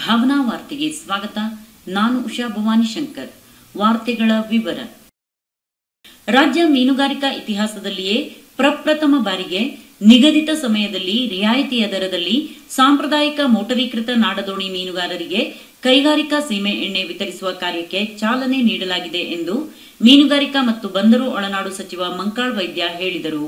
ಭಾವನಾ ವಾರ್ತೆಗೆ ಸ್ವಾಗತ ನಾನು ಉಷಾ ಭವಾನಿ ಶಂಕರ್ ವಾರ್ತೆಗಳ ವಿವರ ರಾಜ್ಯ ಮೀನುಗಾರಿಕಾ ಇತಿಹಾಸದಲ್ಲಿಯೇ ಪ್ರಪ್ರಥಮ ಬಾರಿಗೆ ನಿಗದಿತ ಸಮಯದಲ್ಲಿ ರಿಯಾಯಿತಿಯ ದರದಲ್ಲಿ ಸಾಂಪ್ರದಾಯಿಕ ಮೋಟರೀಕೃತ ನಾಡದೋಣಿ ಮೀನುಗಾರರಿಗೆ ಕೈಗಾರಿಕಾ ಸೀಮೆ ಎಣ್ಣೆ ವಿತರಿಸುವ ಕಾರ್ಯಕ್ಕೆ ಚಾಲನೆ ನೀಡಲಾಗಿದೆ ಎಂದು ಮೀನುಗಾರಿಕಾ ಮತ್ತು ಬಂದರು ಒಳನಾಡು ಸಚಿವ ಮಂಕಾಳ್ ವೈದ್ಯ ಹೇಳಿದರು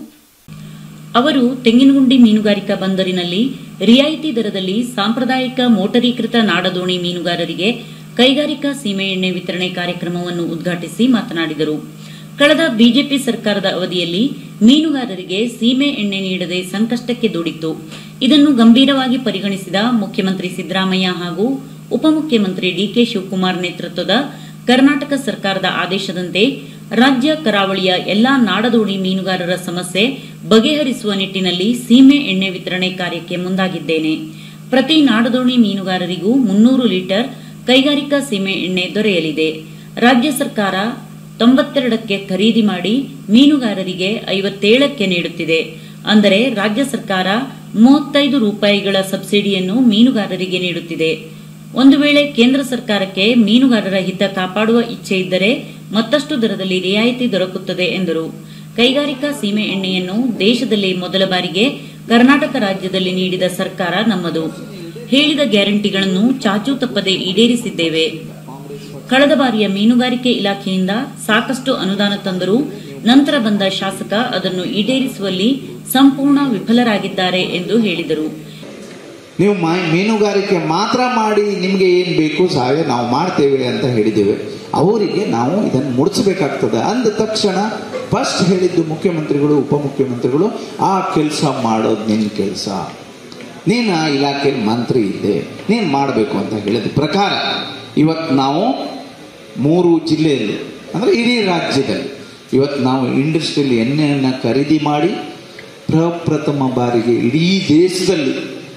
ಅವರು ತೆಂಗಿನಗುಂಡಿ ಮೀನುಗಾರಿಕಾ ಬಂದರಿನಲ್ಲಿ ರಿಯಾಯಿತಿ ದರದಲ್ಲಿ ಸಾಂಪ್ರದಾಯಿಕ ಮೋಟರೀಕೃತ ನಾಡದೋಣಿ ಮೀನುಗಾರರಿಗೆ ಕೈಗಾರಿಕಾ ಸೀಮೆ ಎಣ್ಣೆ ವಿತರಣೆ ಕಾರ್ಯಕ್ರಮವನ್ನು ಉದ್ಘಾಟಿಸಿ ಮಾತನಾಡಿದರು ಕಳೆದ ಬಿಜೆಪಿ ಸರ್ಕಾರದ ಅವಧಿಯಲ್ಲಿ ಮೀನುಗಾರರಿಗೆ ಸೀಮೆ ಎಣ್ಣೆ ನೀಡದೆ ಸಂಕಷ್ಟಕ್ಕೆ ದೂಡಿತ್ತು ಇದನ್ನು ಗಂಭೀರವಾಗಿ ಪರಿಗಣಿಸಿದ ಮುಖ್ಯಮಂತ್ರಿ ಸಿದ್ದರಾಮಯ್ಯ ಹಾಗೂ ಉಪಮುಖ್ಯಮಂತ್ರಿ ಡಿಕೆ ಶಿವಕುಮಾರ್ ನೇತೃತ್ವದ ಕರ್ನಾಟಕ ಸರ್ಕಾರದ ಆದೇಶದಂತೆ ರಾಜ್ಯ ಕರಾವಳಿಯ ಎಲ್ಲಾ ನಾಡದೋಣಿ ಮೀನುಗಾರರ ಸಮಸ್ಯೆ ಬಗೆಹರಿಸುವ ನಿಟ್ಟಿನಲ್ಲಿ ಸೀಮೆ ಎಣ್ಣೆ ವಿತರಣೆ ಕಾರ್ಯಕ್ಕೆ ಮುಂದಾಗಿದ್ದೇನೆ ಪ್ರತಿ ನಾಡದೋಣಿ ಮೀನುಗಾರರಿಗೂ ಮುನ್ನೂರು ಲೀಟರ್ ಕೈಗಾರಿಕಾ ಸೀಮೆ ಎಣ್ಣೆ ದೊರೆಯಲಿದೆ ರಾಜ್ಯ ಸರ್ಕಾರ ತೊಂಬತ್ತೆರಡಕ್ಕೆ ಖರೀದಿ ಮಾಡಿ ಮೀನುಗಾರರಿಗೆ ಐವತ್ತೇಳಕ್ಕೆ ನೀಡುತ್ತಿದೆ ಅಂದರೆ ರಾಜ್ಯ ಸರ್ಕಾರ ಮೂವತ್ತೈದು ರೂಪಾಯಿಗಳ ಸಬ್ಸಿಡಿಯನ್ನು ಮೀನುಗಾರರಿಗೆ ನೀಡುತ್ತಿದೆ ಒಂದು ವೇಳೆ ಕೇಂದ್ರ ಸರ್ಕಾರಕ್ಕೆ ಮೀನುಗಾರರ ಹಿತ ಕಾಪಾಡುವ ಇಚ್ಛೆ ಇದ್ದರೆ ಮತ್ತಷ್ಟು ದರದಲ್ಲಿ ರಿಯಾಯಿತಿ ದೊರಕುತ್ತದೆ ಎಂದರು ಕೈಗಾರಿಕಾ ಸೀಮೆ ಎಣ್ಣೆಯನ್ನು ದೇಶದಲ್ಲಿ ಮೊದಲ ಬಾರಿಗೆ ಕರ್ನಾಟಕ ರಾಜ್ಯದಲ್ಲಿ ನೀಡಿದ ಸರ್ಕಾರ ನಮ್ಮದು ಹೇಳಿದ ಗ್ಯಾರಂಟಿಗಳನ್ನು ಚಾಚೂ ತಪ್ಪದೆ ಈಡೇರಿಸಿದ್ದೇವೆ ಕಳೆದ ಬಾರಿಯ ಮೀನುಗಾರಿಕೆ ಇಲಾಖೆಯಿಂದ ಸಾಕಷ್ಟು ಅನುದಾನ ತಂದರೂ ನಂತರ ಬಂದ ಶಾಸಕ ಅದನ್ನು ಈಡೇರಿಸುವಲ್ಲಿ ಸಂಪೂರ್ಣ ವಿಫಲರಾಗಿದ್ದಾರೆ ಎಂದು ಹೇಳಿದರು ನೀವು ಮಾ- ಮೀನುಗಾರಿಕೆ ಮಾತ್ರ ಮಾಡಿ ನಿಮಗೆ ಏನು ಬೇಕು ಸಹಾಯ ನಾವು ಮಾಡ್ತೇವೆ ಅಂತ ಹೇಳಿದ್ದೇವೆ ಅವರಿಗೆ ನಾವು ಇದನ್ನು ಮುಡಿಸಬೇಕಾಗ್ತದೆ ಅಂದ ತಕ್ಷಣ ಫಸ್ಟ್ ಹೇಳಿದ್ದು ಮುಖ್ಯಮಂತ್ರಿಗಳು ಉಪಮುಖ್ಯಮಂತ್ರಿಗಳು ಆ ಕೆಲಸ ಮಾಡೋದು ನಿನ್ನ ಕೆಲಸ ನೀನು ಆ ಇಲಾಖೆಯಲ್ಲಿ ಮಂತ್ರಿ ಇದ್ದೆ ನೀನು ಮಾಡಬೇಕು ಅಂತ ಹೇಳಿದ ಪ್ರಕಾರ ಇವತ್ತು ನಾವು ಮೂರು ಜಿಲ್ಲೆಯಲ್ಲಿ ಅಂದರೆ ಇಡೀ ರಾಜ್ಯದಲ್ಲಿ ಇವತ್ತು ನಾವು ಇಂಡಸ್ಟ್ರಿಯಲ್ ಎಣ್ಣೆಯನ್ನು ಖರೀದಿ ಮಾಡಿ ಪ್ರಪ್ರಥಮ ಬಾರಿಗೆ ಇಡೀ ದೇಶದಲ್ಲಿ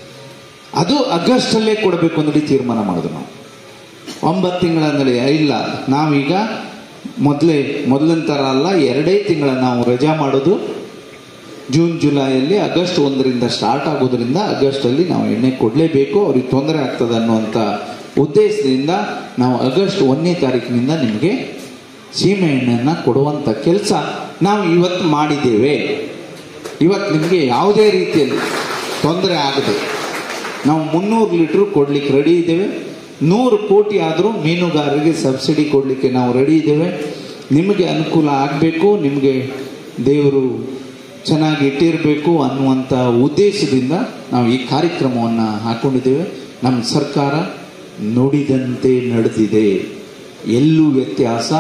ಅದು ಆಗಸ್ಟಲ್ಲೇ ಕೊಡಬೇಕು ಅಂತೇಳಿ ತೀರ್ಮಾನ ಮಾಡಿದ್ರು ನಾವು ಒಂಬತ್ತು ತಿಂಗಳಲ್ಲಿ ಇಲ್ಲ ನಾವೀಗ ಮೊದಲೇ ಮೊದಲಿನ ಥರ ಅಲ್ಲ ಎರಡೇ ತಿಂಗಳ ನಾವು ರಜಾ ಮಾಡೋದು ಜೂನ್ ಜುಲೈಯಲ್ಲಿ ಆಗಸ್ಟ್ ಒಂದರಿಂದ ಸ್ಟಾರ್ಟ್ ಆಗೋದ್ರಿಂದ ಆಗಸ್ಟಲ್ಲಿ ನಾವು ಎಣ್ಣೆ ಕೊಡಲೇಬೇಕು ಅವ್ರಿಗೆ ತೊಂದರೆ ಆಗ್ತದೆ ಅನ್ನುವಂಥ ಉದ್ದೇಶದಿಂದ ನಾವು ಆಗಸ್ಟ್ ಒಂದನೇ ತಾರೀಕಿನಿಂದ ನಿಮಗೆ ಸೀಮೆ ಎಣ್ಣೆಯನ್ನು ಕೊಡುವಂಥ ಕೆಲಸ ನಾವು ಇವತ್ತು ಮಾಡಿದ್ದೇವೆ ಇವತ್ತು ನಿಮಗೆ ಯಾವುದೇ ರೀತಿಯಲ್ಲಿ ತೊಂದರೆ ಆಗದೆ ನಾವು ಮುನ್ನೂರು ಲೀಟ್ರ್ ಕೊಡ್ಲಿಕ್ಕೆ ರೆಡಿ ಇದ್ದೇವೆ ನೂರು ಕೋಟಿ ಆದರೂ ಮೀನುಗಾರರಿಗೆ ಸಬ್ಸಿಡಿ ಕೊಡಲಿಕ್ಕೆ ನಾವು ರೆಡಿ ಇದ್ದೇವೆ ನಿಮಗೆ ಅನುಕೂಲ ಆಗಬೇಕು ನಿಮಗೆ ದೇವರು ಚೆನ್ನಾಗಿ ಇಟ್ಟಿರಬೇಕು ಅನ್ನುವಂಥ ಉದ್ದೇಶದಿಂದ ನಾವು ಈ ಕಾರ್ಯಕ್ರಮವನ್ನು ಹಾಕೊಂಡಿದ್ದೇವೆ ನಮ್ಮ ಸರ್ಕಾರ ನುಡಿದಂತೆ ನಡೆದಿದೆ ಎಲ್ಲೂ ವ್ಯತ್ಯಾಸ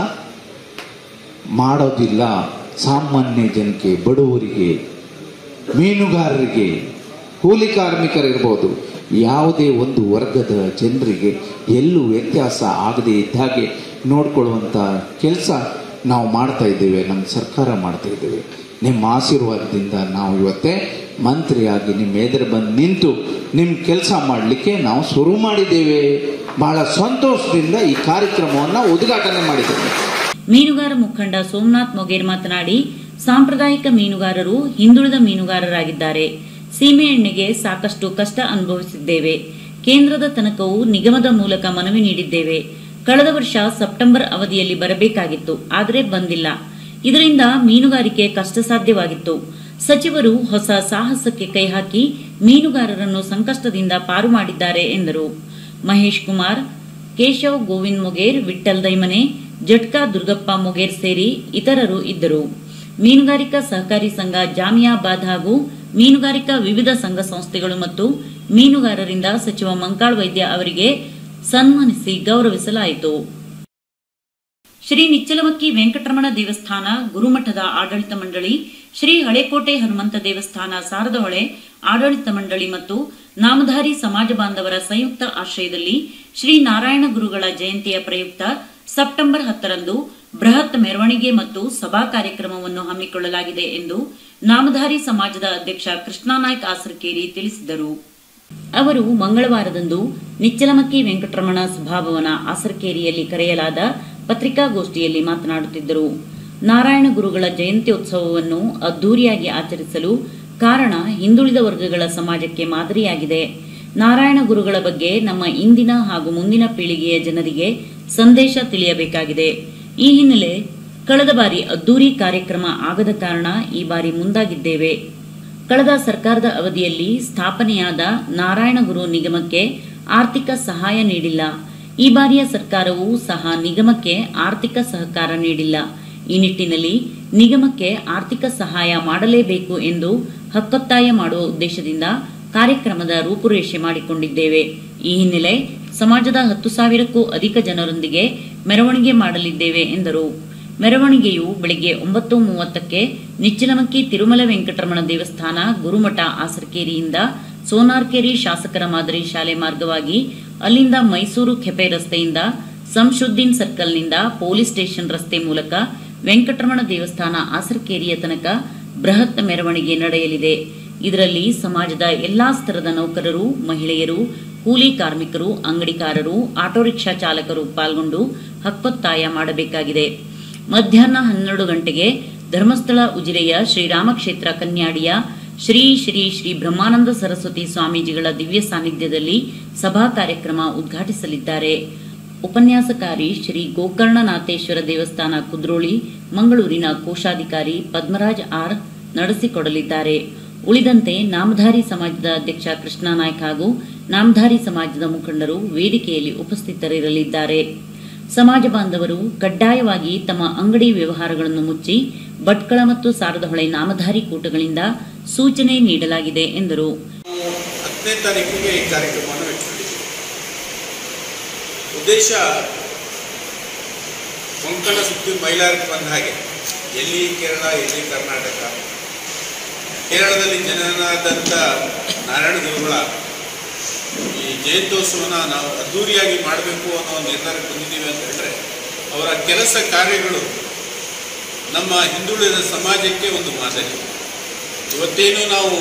ಮಾಡೋದಿಲ್ಲ ಸಾಮಾನ್ಯ ಜನಕ್ಕೆ ಬಡವರಿಗೆ ಮೀನುಗಾರರಿಗೆ ಕೂಲಿ ಕಾರ್ಮಿಕರಿರ್ಬೋದು ಯಾವುದೇ ಒಂದು ವರ್ಗದ ಜನರಿಗೆ ಎಲ್ಲೂ ವ್ಯತ್ಯಾಸ ಆಗದೆ ಇದ್ದ ಹಾಗೆ ನೋಡ್ಕೊಳ್ಳುವಂಥ ಕೆಲಸ ನಾವು ಮಾಡ್ತಾ ಇದ್ದೇವೆ ನಮ್ಮ ಸರ್ಕಾರ ಮಾಡ್ತಾ ಇದ್ದೇವೆ ನಿಮ್ಮ ಆಶೀರ್ವಾದದಿಂದ ನಾವು ಇವತ್ತೇ ಮಂತ್ರಿಯಾಗಿ ನಿಮ್ಮ ಎದುರು ಬಂದು ನಿಂತು ನಿಮ್ಮ ಕೆಲಸ ಮಾಡಲಿಕ್ಕೆ ನಾವು ಶುರು ಮಾಡಿದ್ದೇವೆ ಬಹಳ ಸಂತೋಷದಿಂದ ಈ ಕಾರ್ಯಕ್ರಮವನ್ನು ಉದ್ಘಾಟನೆ ಮಾಡಿದ್ದೇವೆ ಮೀನುಗಾರ ಮುಖಂಡ ಸೋಮನಾಥ್ ಮೊಗೇರ್ ಮಾತನಾಡಿ ಸಾಂಪ್ರದಾಯಿಕ ಮೀನುಗಾರರು ಹಿಂದುಳಿದ ಮೀನುಗಾರರಾಗಿದ್ದಾರೆ ಸೀಮೆ ಎಣ್ಣೆಗೆ ಸಾಕಷ್ಟು ಕಷ್ಟ ಅನುಭವಿಸಿದ್ದೇವೆ ಕೇಂದ್ರದ ತನಕವು ನಿಗಮದ ಮೂಲಕ ಮನವಿ ನೀಡಿದ್ದೇವೆ ಕಳೆದ ವರ್ಷ ಸೆಪ್ಟೆಂಬರ್ ಅವಧಿಯಲ್ಲಿ ಬರಬೇಕಾಗಿತ್ತು ಆದರೆ ಬಂದಿಲ್ಲ ಇದರಿಂದ ಮೀನುಗಾರಿಕೆ ಕಷ್ಟ ಸಾಧ್ಯವಾಗಿತ್ತು ಸಚಿವರು ಹೊಸ ಸಾಹಸಕ್ಕೆ ಕೈ ಹಾಕಿ ಮೀನುಗಾರರನ್ನು ಸಂಕಷ್ಟದಿಂದ ಪಾರು ಮಾಡಿದ್ದಾರೆ ಎಂದರು ಮಹೇಶ್ ಕುಮಾರ್ ಕೇಶವ್ ಗೋವಿಂದ್ ಮೊಗೇರ್ ವಿಠ್ಠಲ್ ದೈಮನೆ ಜಟ್ಕಾ ದುರ್ಗಪ್ಪ ಮೊಗೇರ್ ಸೇರಿ ಇತರರು ಇದ್ದರು ಮೀನುಗಾರಿಕಾ ಸಹಕಾರಿ ಸಂಘ ಜಾಮಿಯಾಬಾದ್ ಹಾಗೂ ಮೀನುಗಾರಿಕಾ ವಿವಿಧ ಸಂಘ ಸಂಸ್ಥೆಗಳು ಮತ್ತು ಮೀನುಗಾರರಿಂದ ಸಚಿವ ಮಂಕಾಳ್ ವೈದ್ಯ ಅವರಿಗೆ ಸನ್ಮಾನಿಸಿ ಗೌರವಿಸಲಾಯಿತು ಶ್ರೀ ನಿಚ್ಚಲಮಕ್ಕಿ ವೆಂಕಟರಮಣ ದೇವಸ್ಥಾನ ಗುರುಮಠದ ಆಡಳಿತ ಮಂಡಳಿ ಶ್ರೀ ಹಳೇಕೋಟೆ ಹನುಮಂತ ದೇವಸ್ಥಾನ ಸಾರದಹೊಳೆ ಆಡಳಿತ ಮಂಡಳಿ ಮತ್ತು ನಾಮಧಾರಿ ಸಮಾಜ ಬಾಂಧವರ ಸಂಯುಕ್ತ ಆಶ್ರಯದಲ್ಲಿ ಶ್ರೀ ನಾರಾಯಣ ಗುರುಗಳ ಜಯಂತಿಯ ಪ್ರಯುಕ್ತ ಸೆಪ್ಟೆಂಬರ್ ಹತ್ತರಂದು ಬೃಹತ್ ಮೆರವಣಿಗೆ ಮತ್ತು ಸಭಾ ಕಾರ್ಯಕ್ರಮವನ್ನು ಹಮ್ಮಿಕೊಳ್ಳಲಾಗಿದೆ ಎಂದು ನಾಮಧಾರಿ ಸಮಾಜದ ಅಧ್ಯಕ್ಷ ಕೃಷ್ಣಾನಾಯ್ಕ ಆಸರಕೇರಿ ತಿಳಿಸಿದರು ಅವರು ಮಂಗಳವಾರದಂದು ನಿಚ್ಚಲಮಕ್ಕಿ ವೆಂಕಟರಮಣ ಸಭಾಭವನ ಆಸರಕೇರಿಯಲ್ಲಿ ಕರೆಯಲಾದ ಪತ್ರಿಕಾಗೋಷ್ಠಿಯಲ್ಲಿ ಮಾತನಾಡುತ್ತಿದ್ದರು ನಾರಾಯಣ ಗುರುಗಳ ಜಯಂತ್ಯೋತ್ಸವವನ್ನು ಅದ್ದೂರಿಯಾಗಿ ಆಚರಿಸಲು ಕಾರಣ ಹಿಂದುಳಿದ ವರ್ಗಗಳ ಸಮಾಜಕ್ಕೆ ಮಾದರಿಯಾಗಿದೆ ನಾರಾಯಣ ಗುರುಗಳ ಬಗ್ಗೆ ನಮ್ಮ ಇಂದಿನ ಹಾಗೂ ಮುಂದಿನ ಪೀಳಿಗೆಯ ಜನರಿಗೆ ಸಂದೇಶ ತಿಳಿಯಬೇಕಾಗಿದೆ ಈ ಹಿನ್ನೆಲೆ ಕಳೆದ ಬಾರಿ ಅದ್ದೂರಿ ಕಾರ್ಯಕ್ರಮ ಆಗದ ಕಾರಣ ಈ ಬಾರಿ ಮುಂದಾಗಿದ್ದೇವೆ ಕಳೆದ ಸರ್ಕಾರದ ಅವಧಿಯಲ್ಲಿ ಸ್ಥಾಪನೆಯಾದ ನಾರಾಯಣಗುರು ನಿಗಮಕ್ಕೆ ಆರ್ಥಿಕ ಸಹಾಯ ನೀಡಿಲ್ಲ ಈ ಬಾರಿಯ ಸರ್ಕಾರವೂ ಸಹ ನಿಗಮಕ್ಕೆ ಆರ್ಥಿಕ ಸಹಕಾರ ನೀಡಿಲ್ಲ ಈ ನಿಟ್ಟಿನಲ್ಲಿ ನಿಗಮಕ್ಕೆ ಆರ್ಥಿಕ ಸಹಾಯ ಮಾಡಲೇಬೇಕು ಎಂದು ಹಕ್ಕೊತ್ತಾಯ ಮಾಡುವ ಉದ್ದೇಶದಿಂದ ಕಾರ್ಯಕ್ರಮದ ರೂಪುರೇಷೆ ಮಾಡಿಕೊಂಡಿದ್ದೇವೆ ಈ ಹಿನ್ನೆಲೆ ಸಮಾಜದ ಹತ್ತು ಸಾವಿರಕ್ಕೂ ಅಧಿಕ ಜನರೊಂದಿಗೆ ಮೆರವಣಿಗೆ ಮಾಡಲಿದ್ದೇವೆ ಎಂದರು ಮೆರವಣಿಗೆಯು ಬೆಳಿಗ್ಗೆ ಒಂಬತ್ತು ಮೂವತ್ತಕ್ಕೆ ನಿಚ್ಚಲಮಕ್ಕಿ ತಿರುಮಲ ವೆಂಕಟರಮಣ ದೇವಸ್ಥಾನ ಗುರುಮಠ ಆಸರಕೇರಿಯಿಂದ ಸೋನಾರ್ಕೆರೆ ಶಾಸಕರ ಮಾದರಿ ಶಾಲೆ ಮಾರ್ಗವಾಗಿ ಅಲ್ಲಿಂದ ಮೈಸೂರು ಕೆಪೆ ರಸ್ತೆಯಿಂದ ಸಂಶುದ್ದೀನ್ ಸರ್ಕಲ್ನಿಂದ ಪೊಲೀಸ್ ಸ್ಟೇಷನ್ ರಸ್ತೆ ಮೂಲಕ ವೆಂಕಟರಮಣ ದೇವಸ್ಥಾನ ಆಸರಕೇರಿಯ ತನಕ ಬೃಹತ್ ಮೆರವಣಿಗೆ ನಡೆಯಲಿದೆ ಇದರಲ್ಲಿ ಸಮಾಜದ ಎಲ್ಲಾ ಸ್ತರದ ನೌಕರರು ಮಹಿಳೆಯರು ಕೂಲಿ ಕಾರ್ಮಿಕರು ಅಂಗಡಿಕಾರರು ಆಟೋ ರಿಕ್ಷಾ ಚಾಲಕರು ಪಾಲ್ಗೊಂಡು ಹಕ್ಕೊತ್ತಾಯ ಮಾಡಬೇಕಾಗಿದೆ ಮಧ್ಯಾಹ್ನ ಹನ್ನೆರಡು ಗಂಟೆಗೆ ಧರ್ಮಸ್ಥಳ ಉಜಿರೆಯ ಶ್ರೀರಾಮಕ್ಷೇತ್ರ ಕನ್ಯಾಡಿಯ ಶ್ರೀ ಶ್ರೀ ಶ್ರೀ ಬ್ರಹ್ಮಾನಂದ ಸರಸ್ವತಿ ಸ್ವಾಮೀಜಿಗಳ ದಿವ್ಯ ಸಾನ್ನಿಧ್ಯದಲ್ಲಿ ಸಭಾ ಕಾರ್ಯಕ್ರಮ ಉದ್ಘಾಟಿಸಲಿದ್ದಾರೆ ಉಪನ್ಯಾಸಕಾರಿ ಶ್ರೀ ಗೋಕರ್ಣನಾಥೇಶ್ವರ ದೇವಸ್ಥಾನ ಕುದ್ರೋಳಿ ಮಂಗಳೂರಿನ ಕೋಶಾಧಿಕಾರಿ ಪದ್ಮರಾಜ್ ಆರ್ ನಡೆಸಿಕೊಡಲಿದ್ದಾರೆ ಉಳಿದಂತೆ ನಾಮಧಾರಿ ಸಮಾಜದ ಅಧ್ಯಕ್ಷ ಕೃಷ್ಣ ನಾಯ್ಕ್ ಹಾಗೂ ನಾಮಧಾರಿ ಸಮಾಜದ ಮುಖಂಡರು ವೇದಿಕೆಯಲ್ಲಿ ಉಪಸ್ಥಿತರಿರಲಿದ್ದಾರೆ ಸಮಾಜ ಬಾಂಧವರು ಕಡ್ಡಾಯವಾಗಿ ತಮ್ಮ ಅಂಗಡಿ ವ್ಯವಹಾರಗಳನ್ನು ಮುಚ್ಚಿ ಭಟ್ಕಳ ಮತ್ತು ಸಾರದಹೊಳೆ ನಾಮಧಾರಿ ಕೂಟಗಳಿಂದ ಸೂಚನೆ ನೀಡಲಾಗಿದೆ ಎಂದರು ಹತ್ತನೇ ತಾರೀಕಿಗೆ ಈ ಕಾರ್ಯಕ್ರಮವನ್ನು ಇಟ್ಕೊಂಡಿದ್ದೀವಿ ಉದ್ದೇಶ ಕೊಂಕಣ ಸುತ್ತಿ ಮೈಲಾರಕ್ಕೆ ಬಂದ ಹಾಗೆ ಎಲ್ಲಿ ಕೇರಳ ಎಲ್ಲಿ ಕರ್ನಾಟಕ ಕೇರಳದಲ್ಲಿ ಜನನಾದಂಥ ನಾರಾಯಣ ಗುರುಗಳ ಈ ಜಯಂತ್ಯೋತ್ಸವನ ನಾವು ಅದ್ಧೂರಿಯಾಗಿ ಮಾಡಬೇಕು ಅನ್ನೋ ಒಂದು ನಿರ್ಧಾರಕ್ಕೆ ಬಂದಿದ್ದೀವಿ ಅಂತ ಹೇಳಿದ್ರೆ ಅವರ ಕೆಲಸ ಕಾರ್ಯಗಳು ನಮ್ಮ ಹಿಂದುಳಿದ ಸಮಾಜಕ್ಕೆ ಒಂದು ಮಾದರಿ ಇವತ್ತೇನು ನಾವು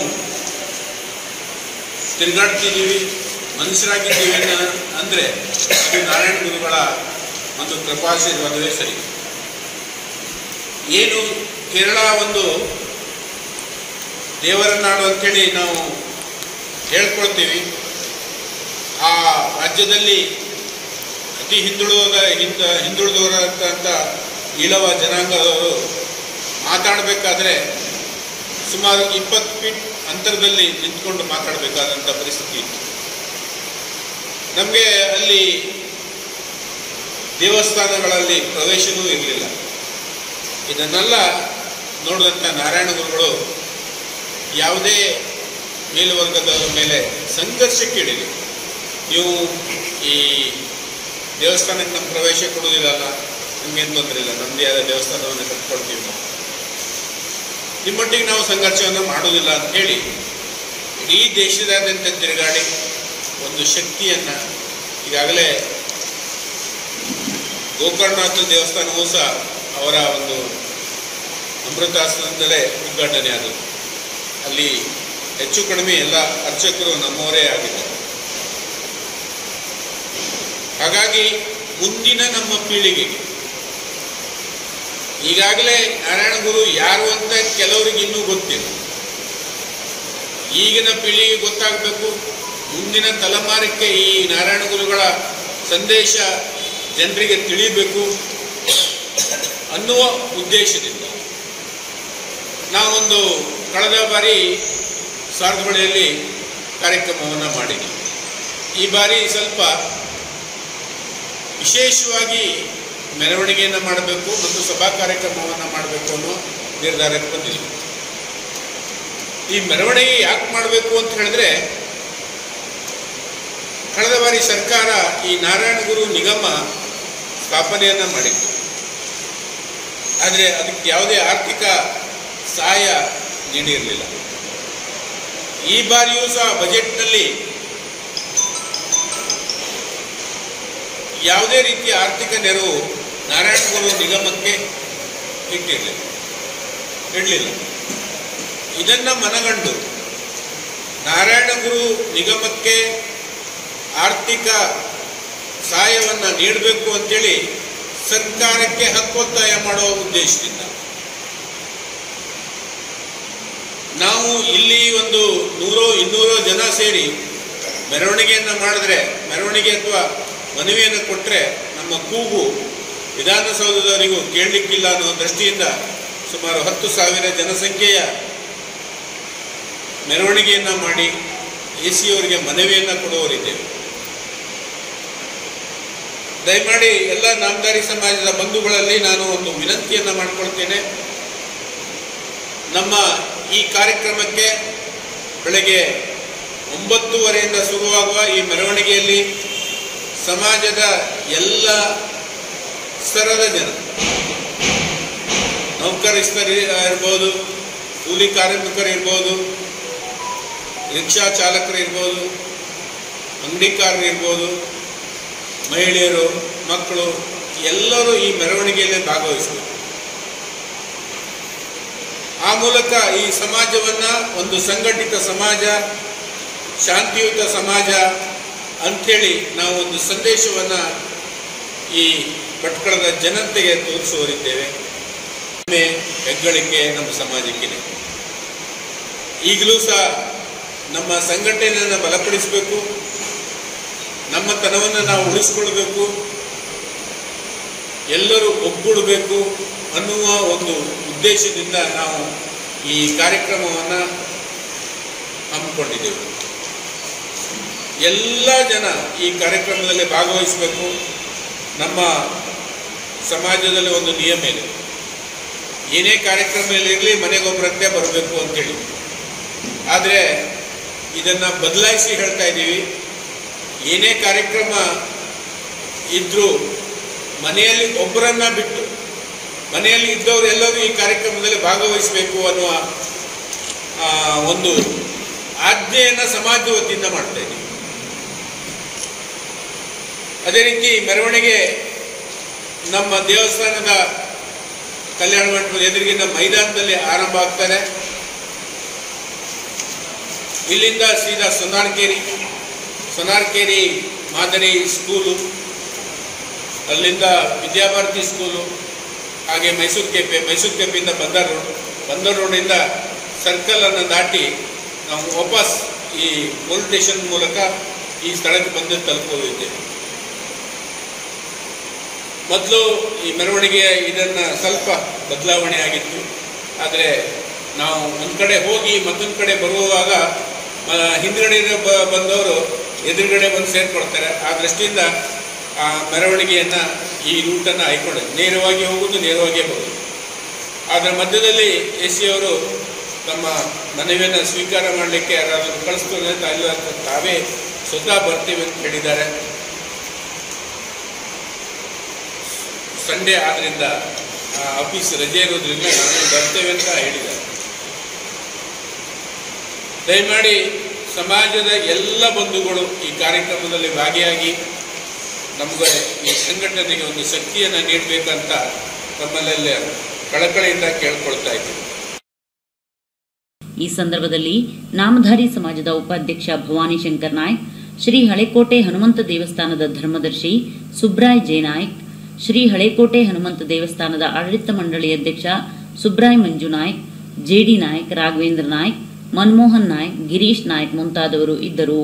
ತಿರುಗಾಡ್ತಿದ್ದೀವಿ ಮನುಷ್ಯರಾಗಿದ್ದೀವಿ ಅನ್ನೋ- ಅಂದ್ರೆ ಇದು ನಾರಾಯಣ ಗುರುಗಳ ಒಂದು ಕೃಪಾಶೀರ್ವಾದವೇ ಸರಿ ಏನು ಕೇರಳ ಒಂದು ದೇವರ ನಾಡು ಅಂತೇಳಿ ನಾವು ಹೇಳ್ಕೊಳ್ತೀವಿ ಆ ರಾಜ್ಯದಲ್ಲಿ ಅತಿ ಹಿಂದುಳಿದ ಹಿಂದ ಹಿಂದುಳಿದವರಂತ ಈಳವ ಜನಾಂಗದವರು ಮಾತಾಡಬೇಕಾದ್ರೆ ಸುಮಾರು ಇಪ್ಪತ್ತು ಫೀಟ್ ಅಂತರದಲ್ಲಿ ನಿಂತ್ಕೊಂಡು ಮಾತಾಡಬೇಕಾದಂಥ ಪರಿಸ್ಥಿತಿ ಇತ್ತು ನಮಗೆ ಅಲ್ಲಿ ದೇವಸ್ಥಾನಗಳಲ್ಲಿ ಪ್ರವೇಶವೂ ಇರಲಿಲ್ಲ ಇದನ್ನೆಲ್ಲ ನೋಡಿದಂಥ ನಾರಾಯಣ ಗುರುಗಳು ಯಾವುದೇ ಮೇಲ್ವರ್ಗದವರ ಮೇಲೆ ಸಂಘರ್ಷಕ್ಕೆ ಇಳಿದೆ ನೀವು ಈ ದೇವಸ್ಥಾನಕ್ಕೆ ನಮ್ಮ ಪ್ರವೇಶ ಕೊಡೋದಿಲ್ಲಲ್ಲ ನಿಮ್ಗೇನು ತೊಂದರೆ ಇಲ್ಲ ನಮ್ಮದೇ ಆದ ದೇವಸ್ಥಾನವನ್ನು ಕಟ್ಕೊಳ್ತೀವಿ ನಾವು ನಿಮ್ಮೊಟ್ಟಿಗೆ ನಾವು ಸಂಘರ್ಷವನ್ನು ಮಾಡೋದಿಲ್ಲ ಅಂತ ಹೇಳಿ ಇಡೀ ದೇಶದಾದ್ಯಂತ ತಿರುಗಾಡಿ ಒಂದು ಶಕ್ತಿಯನ್ನು ಈಗಾಗಲೇ ಗೋಕರ್ಣನಾಥ ದೇವಸ್ಥಾನವೂ ಸಹ ಅವರ ಒಂದು ಅಮೃತಾಸನದಲ್ಲೇ ಉದ್ಘಾಟನೆ ಆದದ್ದು ಅಲ್ಲಿ ಹೆಚ್ಚು ಕಡಿಮೆ ಎಲ್ಲ ಅರ್ಚಕರು ನಮ್ಮವರೇ ಆಗಿದ್ದಾರೆ ಹಾಗಾಗಿ ಮುಂದಿನ ನಮ್ಮ ಪೀಳಿಗೆಗೆ ಈಗಾಗಲೇ ನಾರಾಯಣ ಗುರು ಯಾರು ಅಂತ ಕೆಲವರಿಗೆ ಇನ್ನೂ ಗೊತ್ತಿಲ್ಲ ಈಗಿನ ಪೀಳಿಗೆ ಗೊತ್ತಾಗಬೇಕು ಮುಂದಿನ ತಲೆಮಾರಕ್ಕೆ ಈ ನಾರಾಯಣ ಗುರುಗಳ ಸಂದೇಶ ಜನರಿಗೆ ತಿಳಿಬೇಕು ಅನ್ನುವ ಉದ್ದೇಶದಿಂದ ನಾವೊಂದು ಕಳೆದ ಬಾರಿ ಸಾರದಹೊಳೆಯಲ್ಲಿ ಕಾರ್ಯಕ್ರಮವನ್ನು ಮಾಡಿದ್ವಿ ಈ ಬಾರಿ ಸ್ವಲ್ಪ ವಿಶೇಷವಾಗಿ ಮೆರವಣಿಗೆಯನ್ನು ಮಾಡಬೇಕು ಮತ್ತು ಸಭಾ ಕಾರ್ಯಕ್ರಮವನ್ನು ಮಾಡಬೇಕು ಅನ್ನೋ ನಿರ್ಧಾರಕ್ಕೆ ಬಂದಿದ್ದೀವಿ ಈ ಮೆರವಣಿಗೆ ಯಾಕೆ ಮಾಡಬೇಕು ಅಂತ ಹೇಳಿದ್ರೆ ಕಳೆದ ಬಾರಿ ಸರ್ಕಾರ ಈ ನಾರಾಯಣ ಗುರು ನಿಗಮ ಸ್ಥಾಪನೆಯನ್ನು ಮಾಡಿತ್ತು ಆದರೆ ಅದಕ್ಕೆ ಯಾವುದೇ ಆರ್ಥಿಕ ಸಹಾಯ ನೀಡಿರಲಿಲ್ಲ ಈ ಬಾರಿಯೂ ಸಹ ಬಜೆಟ್ನಲ್ಲಿ ಯಾವುದೇ ರೀತಿಯ ಆರ್ಥಿಕ ನೆರವು ನಾರಾಯಣ ಗುರು ನಿಗಮಕ್ಕೆ ಇಟ್ಟಿರಲಿಲ್ಲ ಇಡಲಿಲ್ಲ ಇದನ್ನು ಮನಗಂಡು ನಾರಾಯಣ ಗುರು ನಿಗಮಕ್ಕೆ ಆರ್ಥಿಕ ಸಹಾಯವನ್ನು ನೀಡಬೇಕು ಅಂತೇಳಿ ಸರ್ಕಾರಕ್ಕೆ ಹಕ್ಕೊತ್ತಾಯ ಮಾಡುವ ಉದ್ದೇಶದಿಂದ ನಾವು ಇಲ್ಲಿ ಒಂದು ನೂರೋ ಇನ್ನೂರೋ ಜನ ಸೇರಿ ಮೆರವಣಿಗೆಯನ್ನು ಮಾಡಿದ್ರೆ ಮೆರವಣಿಗೆ ಅಥವಾ ಮನವಿಯನ್ನು ಕೊಟ್ಟರೆ ನಮ್ಮ ಕೂಗು ವಿಧಾನಸೌಧದವರಿಗೂ ಕೇಳಲಿಕ್ಕಿಲ್ಲ ಅನ್ನೋ ದೃಷ್ಟಿಯಿಂದ ಸುಮಾರು ಹತ್ತು ಸಾವಿರ ಜನಸಂಖ್ಯೆಯ ಮೆರವಣಿಗೆಯನ್ನು ಮಾಡಿ ಎ ಸಿ ಅವರಿಗೆ ಮನವಿಯನ್ನು ಕೊಡುವವರಿದ್ದೇವೆ ದಯಮಾಡಿ ಎಲ್ಲ ನಾಮದಾರಿ ಸಮಾಜದ ಬಂಧುಗಳಲ್ಲಿ ನಾನು ಒಂದು ವಿನಂತಿಯನ್ನು ಮಾಡಿಕೊಳ್ತೇನೆ ನಮ್ಮ ಈ ಕಾರ್ಯಕ್ರಮಕ್ಕೆ ಬೆಳಗ್ಗೆ ಒಂಬತ್ತುವರೆಯಿಂದ ಶುರುವಾಗುವ ಈ ಮೆರವಣಿಗೆಯಲ್ಲಿ ಸಮಾಜದ ಎಲ್ಲ ಸ್ತರದ ಜನ ನೌಕರಿಸ್ತರು ಇರ್ಬೋದು ಕೂಲಿ ಕಾರ್ಮಿಕರು ಇರ್ಬೋದು ರಿಕ್ಷಾ ಚಾಲಕರು ಇರ್ಬೋದು ಅಂಗಡಿಕಾರರು ಇರ್ಬೋದು ಮಹಿಳೆಯರು ಮಕ್ಕಳು ಎಲ್ಲರೂ ಈ ಮೆರವಣಿಗೆಯಲ್ಲಿ ಭಾಗವಹಿಸಬೇಕು ಆ ಮೂಲಕ ಈ ಸಮಾಜವನ್ನ ಒಂದು ಸಂಘಟಿತ ಸಮಾಜ ಶಾಂತಿಯುತ ಸಮಾಜ ಅಂಥೇಳಿ ನಾವು ಒಂದು ಸಂದೇಶವನ್ನ ಈ ಭಟ್ಕಳದ ಜನತೆಗೆ ತೋರಿಸುವರಿದ್ದೇವೆ ಹೆಮ್ಮೆ, ಹೆಗ್ಗಳಿಕೆ ನಮ್ಮ ಸಮಾಜಕ್ಕಿದೆ ಈಗಲೂ ಸಹ ನಮ್ಮ ಸಂಘಟನೆಯನ್ನು ಬಲಪಡಿಸಬೇಕು ನಮ್ಮ ತನವನ್ನು ನಾವು ಉಳಿಸ್ಕೊಳ್ಬೇಕು ಎಲ್ಲರೂ ಒಗ್ಗೂಡಬೇಕು ಅನ್ನುವ ಒಂದು ಉದ್ದೇಶದಿಂದ ನಾವು ಈ ಕಾರ್ಯಕ್ರಮವನ್ನು ಹಮ್ಮಿಕೊಂಡಿದ್ದೆವು ಎಲ್ಲ ಜನ ಈ ಕಾರ್ಯಕ್ರಮದಲ್ಲಿ ಭಾಗವಹಿಸಬೇಕು ನಮ್ಮ ಸಮಾಜದಲ್ಲಿ ಒಂದು ನಿಯಮ ಇದೆ ಏನೇ ಕಾರ್ಯಕ್ರಮದಲ್ಲಿರಲಿ ಮನೆಗೊಬ್ಬರಂತೆ ಬರಬೇಕು ಅಂತೇಳಿ ಆದರೆ ಇದನ್ನು ಬದಲಾಯಿಸಿ ಹೇಳ್ತಾ ಇದ್ದೀವಿ ಏನೇ ಕಾರ್ಯಕ್ರಮ ಇದ್ರೂ ಮನೆಯಲ್ಲಿ ಒಬ್ಬರನ್ನ ಬಿಟ್ಟು ಮನೆಯಲ್ಲಿ ಇದ್ದವರು ಎಲ್ಲರೂ ಈ ಕಾರ್ಯಕ್ರಮದಲ್ಲಿ ಭಾಗವಹಿಸಬೇಕು ಅನ್ನುವ ಆ, ಒಂದು ಆಜ್ಞೆಯನ್ನು ಸಮಾಜ ವತಿಯಿಂದ ಮಾಡ್ತಾ ಇದ್ದೀವಿ ಅದೇ ರೀತಿ ಮೆರವಣಿಗೆ ನಮ್ಮ ದೇವಸ್ಥಾನದ ಕಲ್ಯಾಣ ಮಂಟಪದ ಎದುರಿಗಿನ ಮೈದಾನದಲ್ಲಿ ಆರಂಭ ಆಗ್ತಾರೆ ಇಲ್ಲಿಂದ ಸೀದಾ ಸೊನಾರ್ಕೇರಿ ಸೊನಾರ್ಕೇರಿ ಮಾದರಿ ಸ್ಕೂಲು ಅಲ್ಲಿಂದ ವಿದ್ಯಾಭಾರತಿ ಸ್ಕೂಲು ಹಾಗೆ ಮೈಸೂರು ಕೆಪೆ ಮೈಸೂರು ಕೆಪೆಯಿಂದ ಬಂದರ್ ರೋಡ್ ಬಂದರ್ ರೋಡಿಂದ ಸರ್ಕಲನ್ನು ದಾಟಿ ನಾವು ವಾಪಸ್ ಈ ಪೊಲೀಸ್ ಸ್ಟೇಷನ್ ಮೂಲಕ ಈ ಸ್ಥಳಕ್ಕೆ ಬಂದು ತಲುಪೋದಿದ್ದೇವೆ ಮೊದಲು ಈ ಮೆರವಣಿಗೆ ಇದನ್ನು ಸ್ವಲ್ಪ ಬದಲಾವಣೆ ಆಗಿತ್ತು ಆದರೆ ನಾವು ಒಂದು ಕಡೆ ಹೋಗಿ ಮತ್ತೊಂದು ಕಡೆ ಬರುವಾಗ ಆ, ಹಿಂದ್ಗಡೆ ಇರೋ ಬ- ಬಂದವರು ಎದುರುಗಡೆ ಬಂದು ಸೇರ್ಕೊಳ್ತಾರೆ ಆ ದೃಷ್ಟಿಯಿಂದ ಆ ಮೆರವಣಿಗೆಯನ್ನು ಈ ರೂಟನ್ನು ಆಯ್ಕೊಂಡೆ ನೇರವಾಗಿ ಹೋಗುವುದು ನೇರವಾಗಿಯೇ ಬರುವುದು ಅದರ ಮಧ್ಯದಲ್ಲಿ ಎ ಸಿ ಅವರು ತಮ್ಮ ಮನವಿಯನ್ನು ಸ್ವೀಕಾರ ಮಾಡಲಿಕ್ಕೆ ಯಾರಾದರೂ ಕಳಿಸ್ತಾರೆ ಅಂತ ಇಲ್ಲ ಅಂತ ತಾವೇ ಸ್ವತಃ ಬರ್ತೀವಿ ಅಂತ ಹೇಳಿದ್ದಾರೆ ಸಂಡೇ ಆದ್ರಿಂದ ಆ, ಆಫೀಸ್ ರಜೆ ಇರೋದ್ರಿಂದ ನಾನು ಬರ್ತೇವೆ ಅಂತ ಹೇಳಿದ್ದಾರೆ ದಯಮಾಡಿ ಸಮಾಜದ ಎಲ್ಲ ಬಂಧುಗಳು ಈ ಕಾರ್ಯಕ್ರಮದಲ್ಲಿ ಭಾಗಿಯಾಗಿ ನಮಗೆ ಈ ಸಂಘಟನೆಗೆ ಒಂದು ಶಕ್ತಿಯನ್ನು ನೀಡಬೇಕಂತ ತಮ್ಮಲ್ಲೆಲ್ಲ ಕಳಕಳಿಯಿಂದ ಕೇಳ್ಕೊಳ್ತಾ ಇದ್ದೀನಿ ಈ ಸಂದರ್ಭದಲ್ಲಿ ನಾಮಧಾರಿ ಸಮಾಜದ ಉಪಾಧ್ಯಕ್ಷ ಭವಾನಿ ಶಂಕರ್ ನಾಯ್ಕ್ ಶ್ರೀ ಹಳೆಕೋಟೆ ಹನುಮಂತ ದೇವಸ್ಥಾನದ ಧರ್ಮದರ್ಶಿ ಸುಬ್ರಾಯ್ ಜೆ ನಾಯ್ಕ್ ಶ್ರೀ ಹಳೆಕೋಟೆ ಹನುಮಂತ ದೇವಸ್ಥಾನದ ಆಡಳಿತ ಮಂಡಳಿ ಅಧ್ಯಕ್ಷ ಸುಬ್ರಾಯ್ ಮಂಜು ನಾಯ್ಕ್ ಜೆಡಿ ನಾಯ್ಕ್ ರಾಘವೇಂದ್ರ ನಾಯ್ಕ್ ಮನಮೋಹನ್ ನಾಯ್ಕ್ ಗಿರೀಶ್ ನಾಯ್ಕ್ ಮುಂತಾದವರು ಇದ್ದರು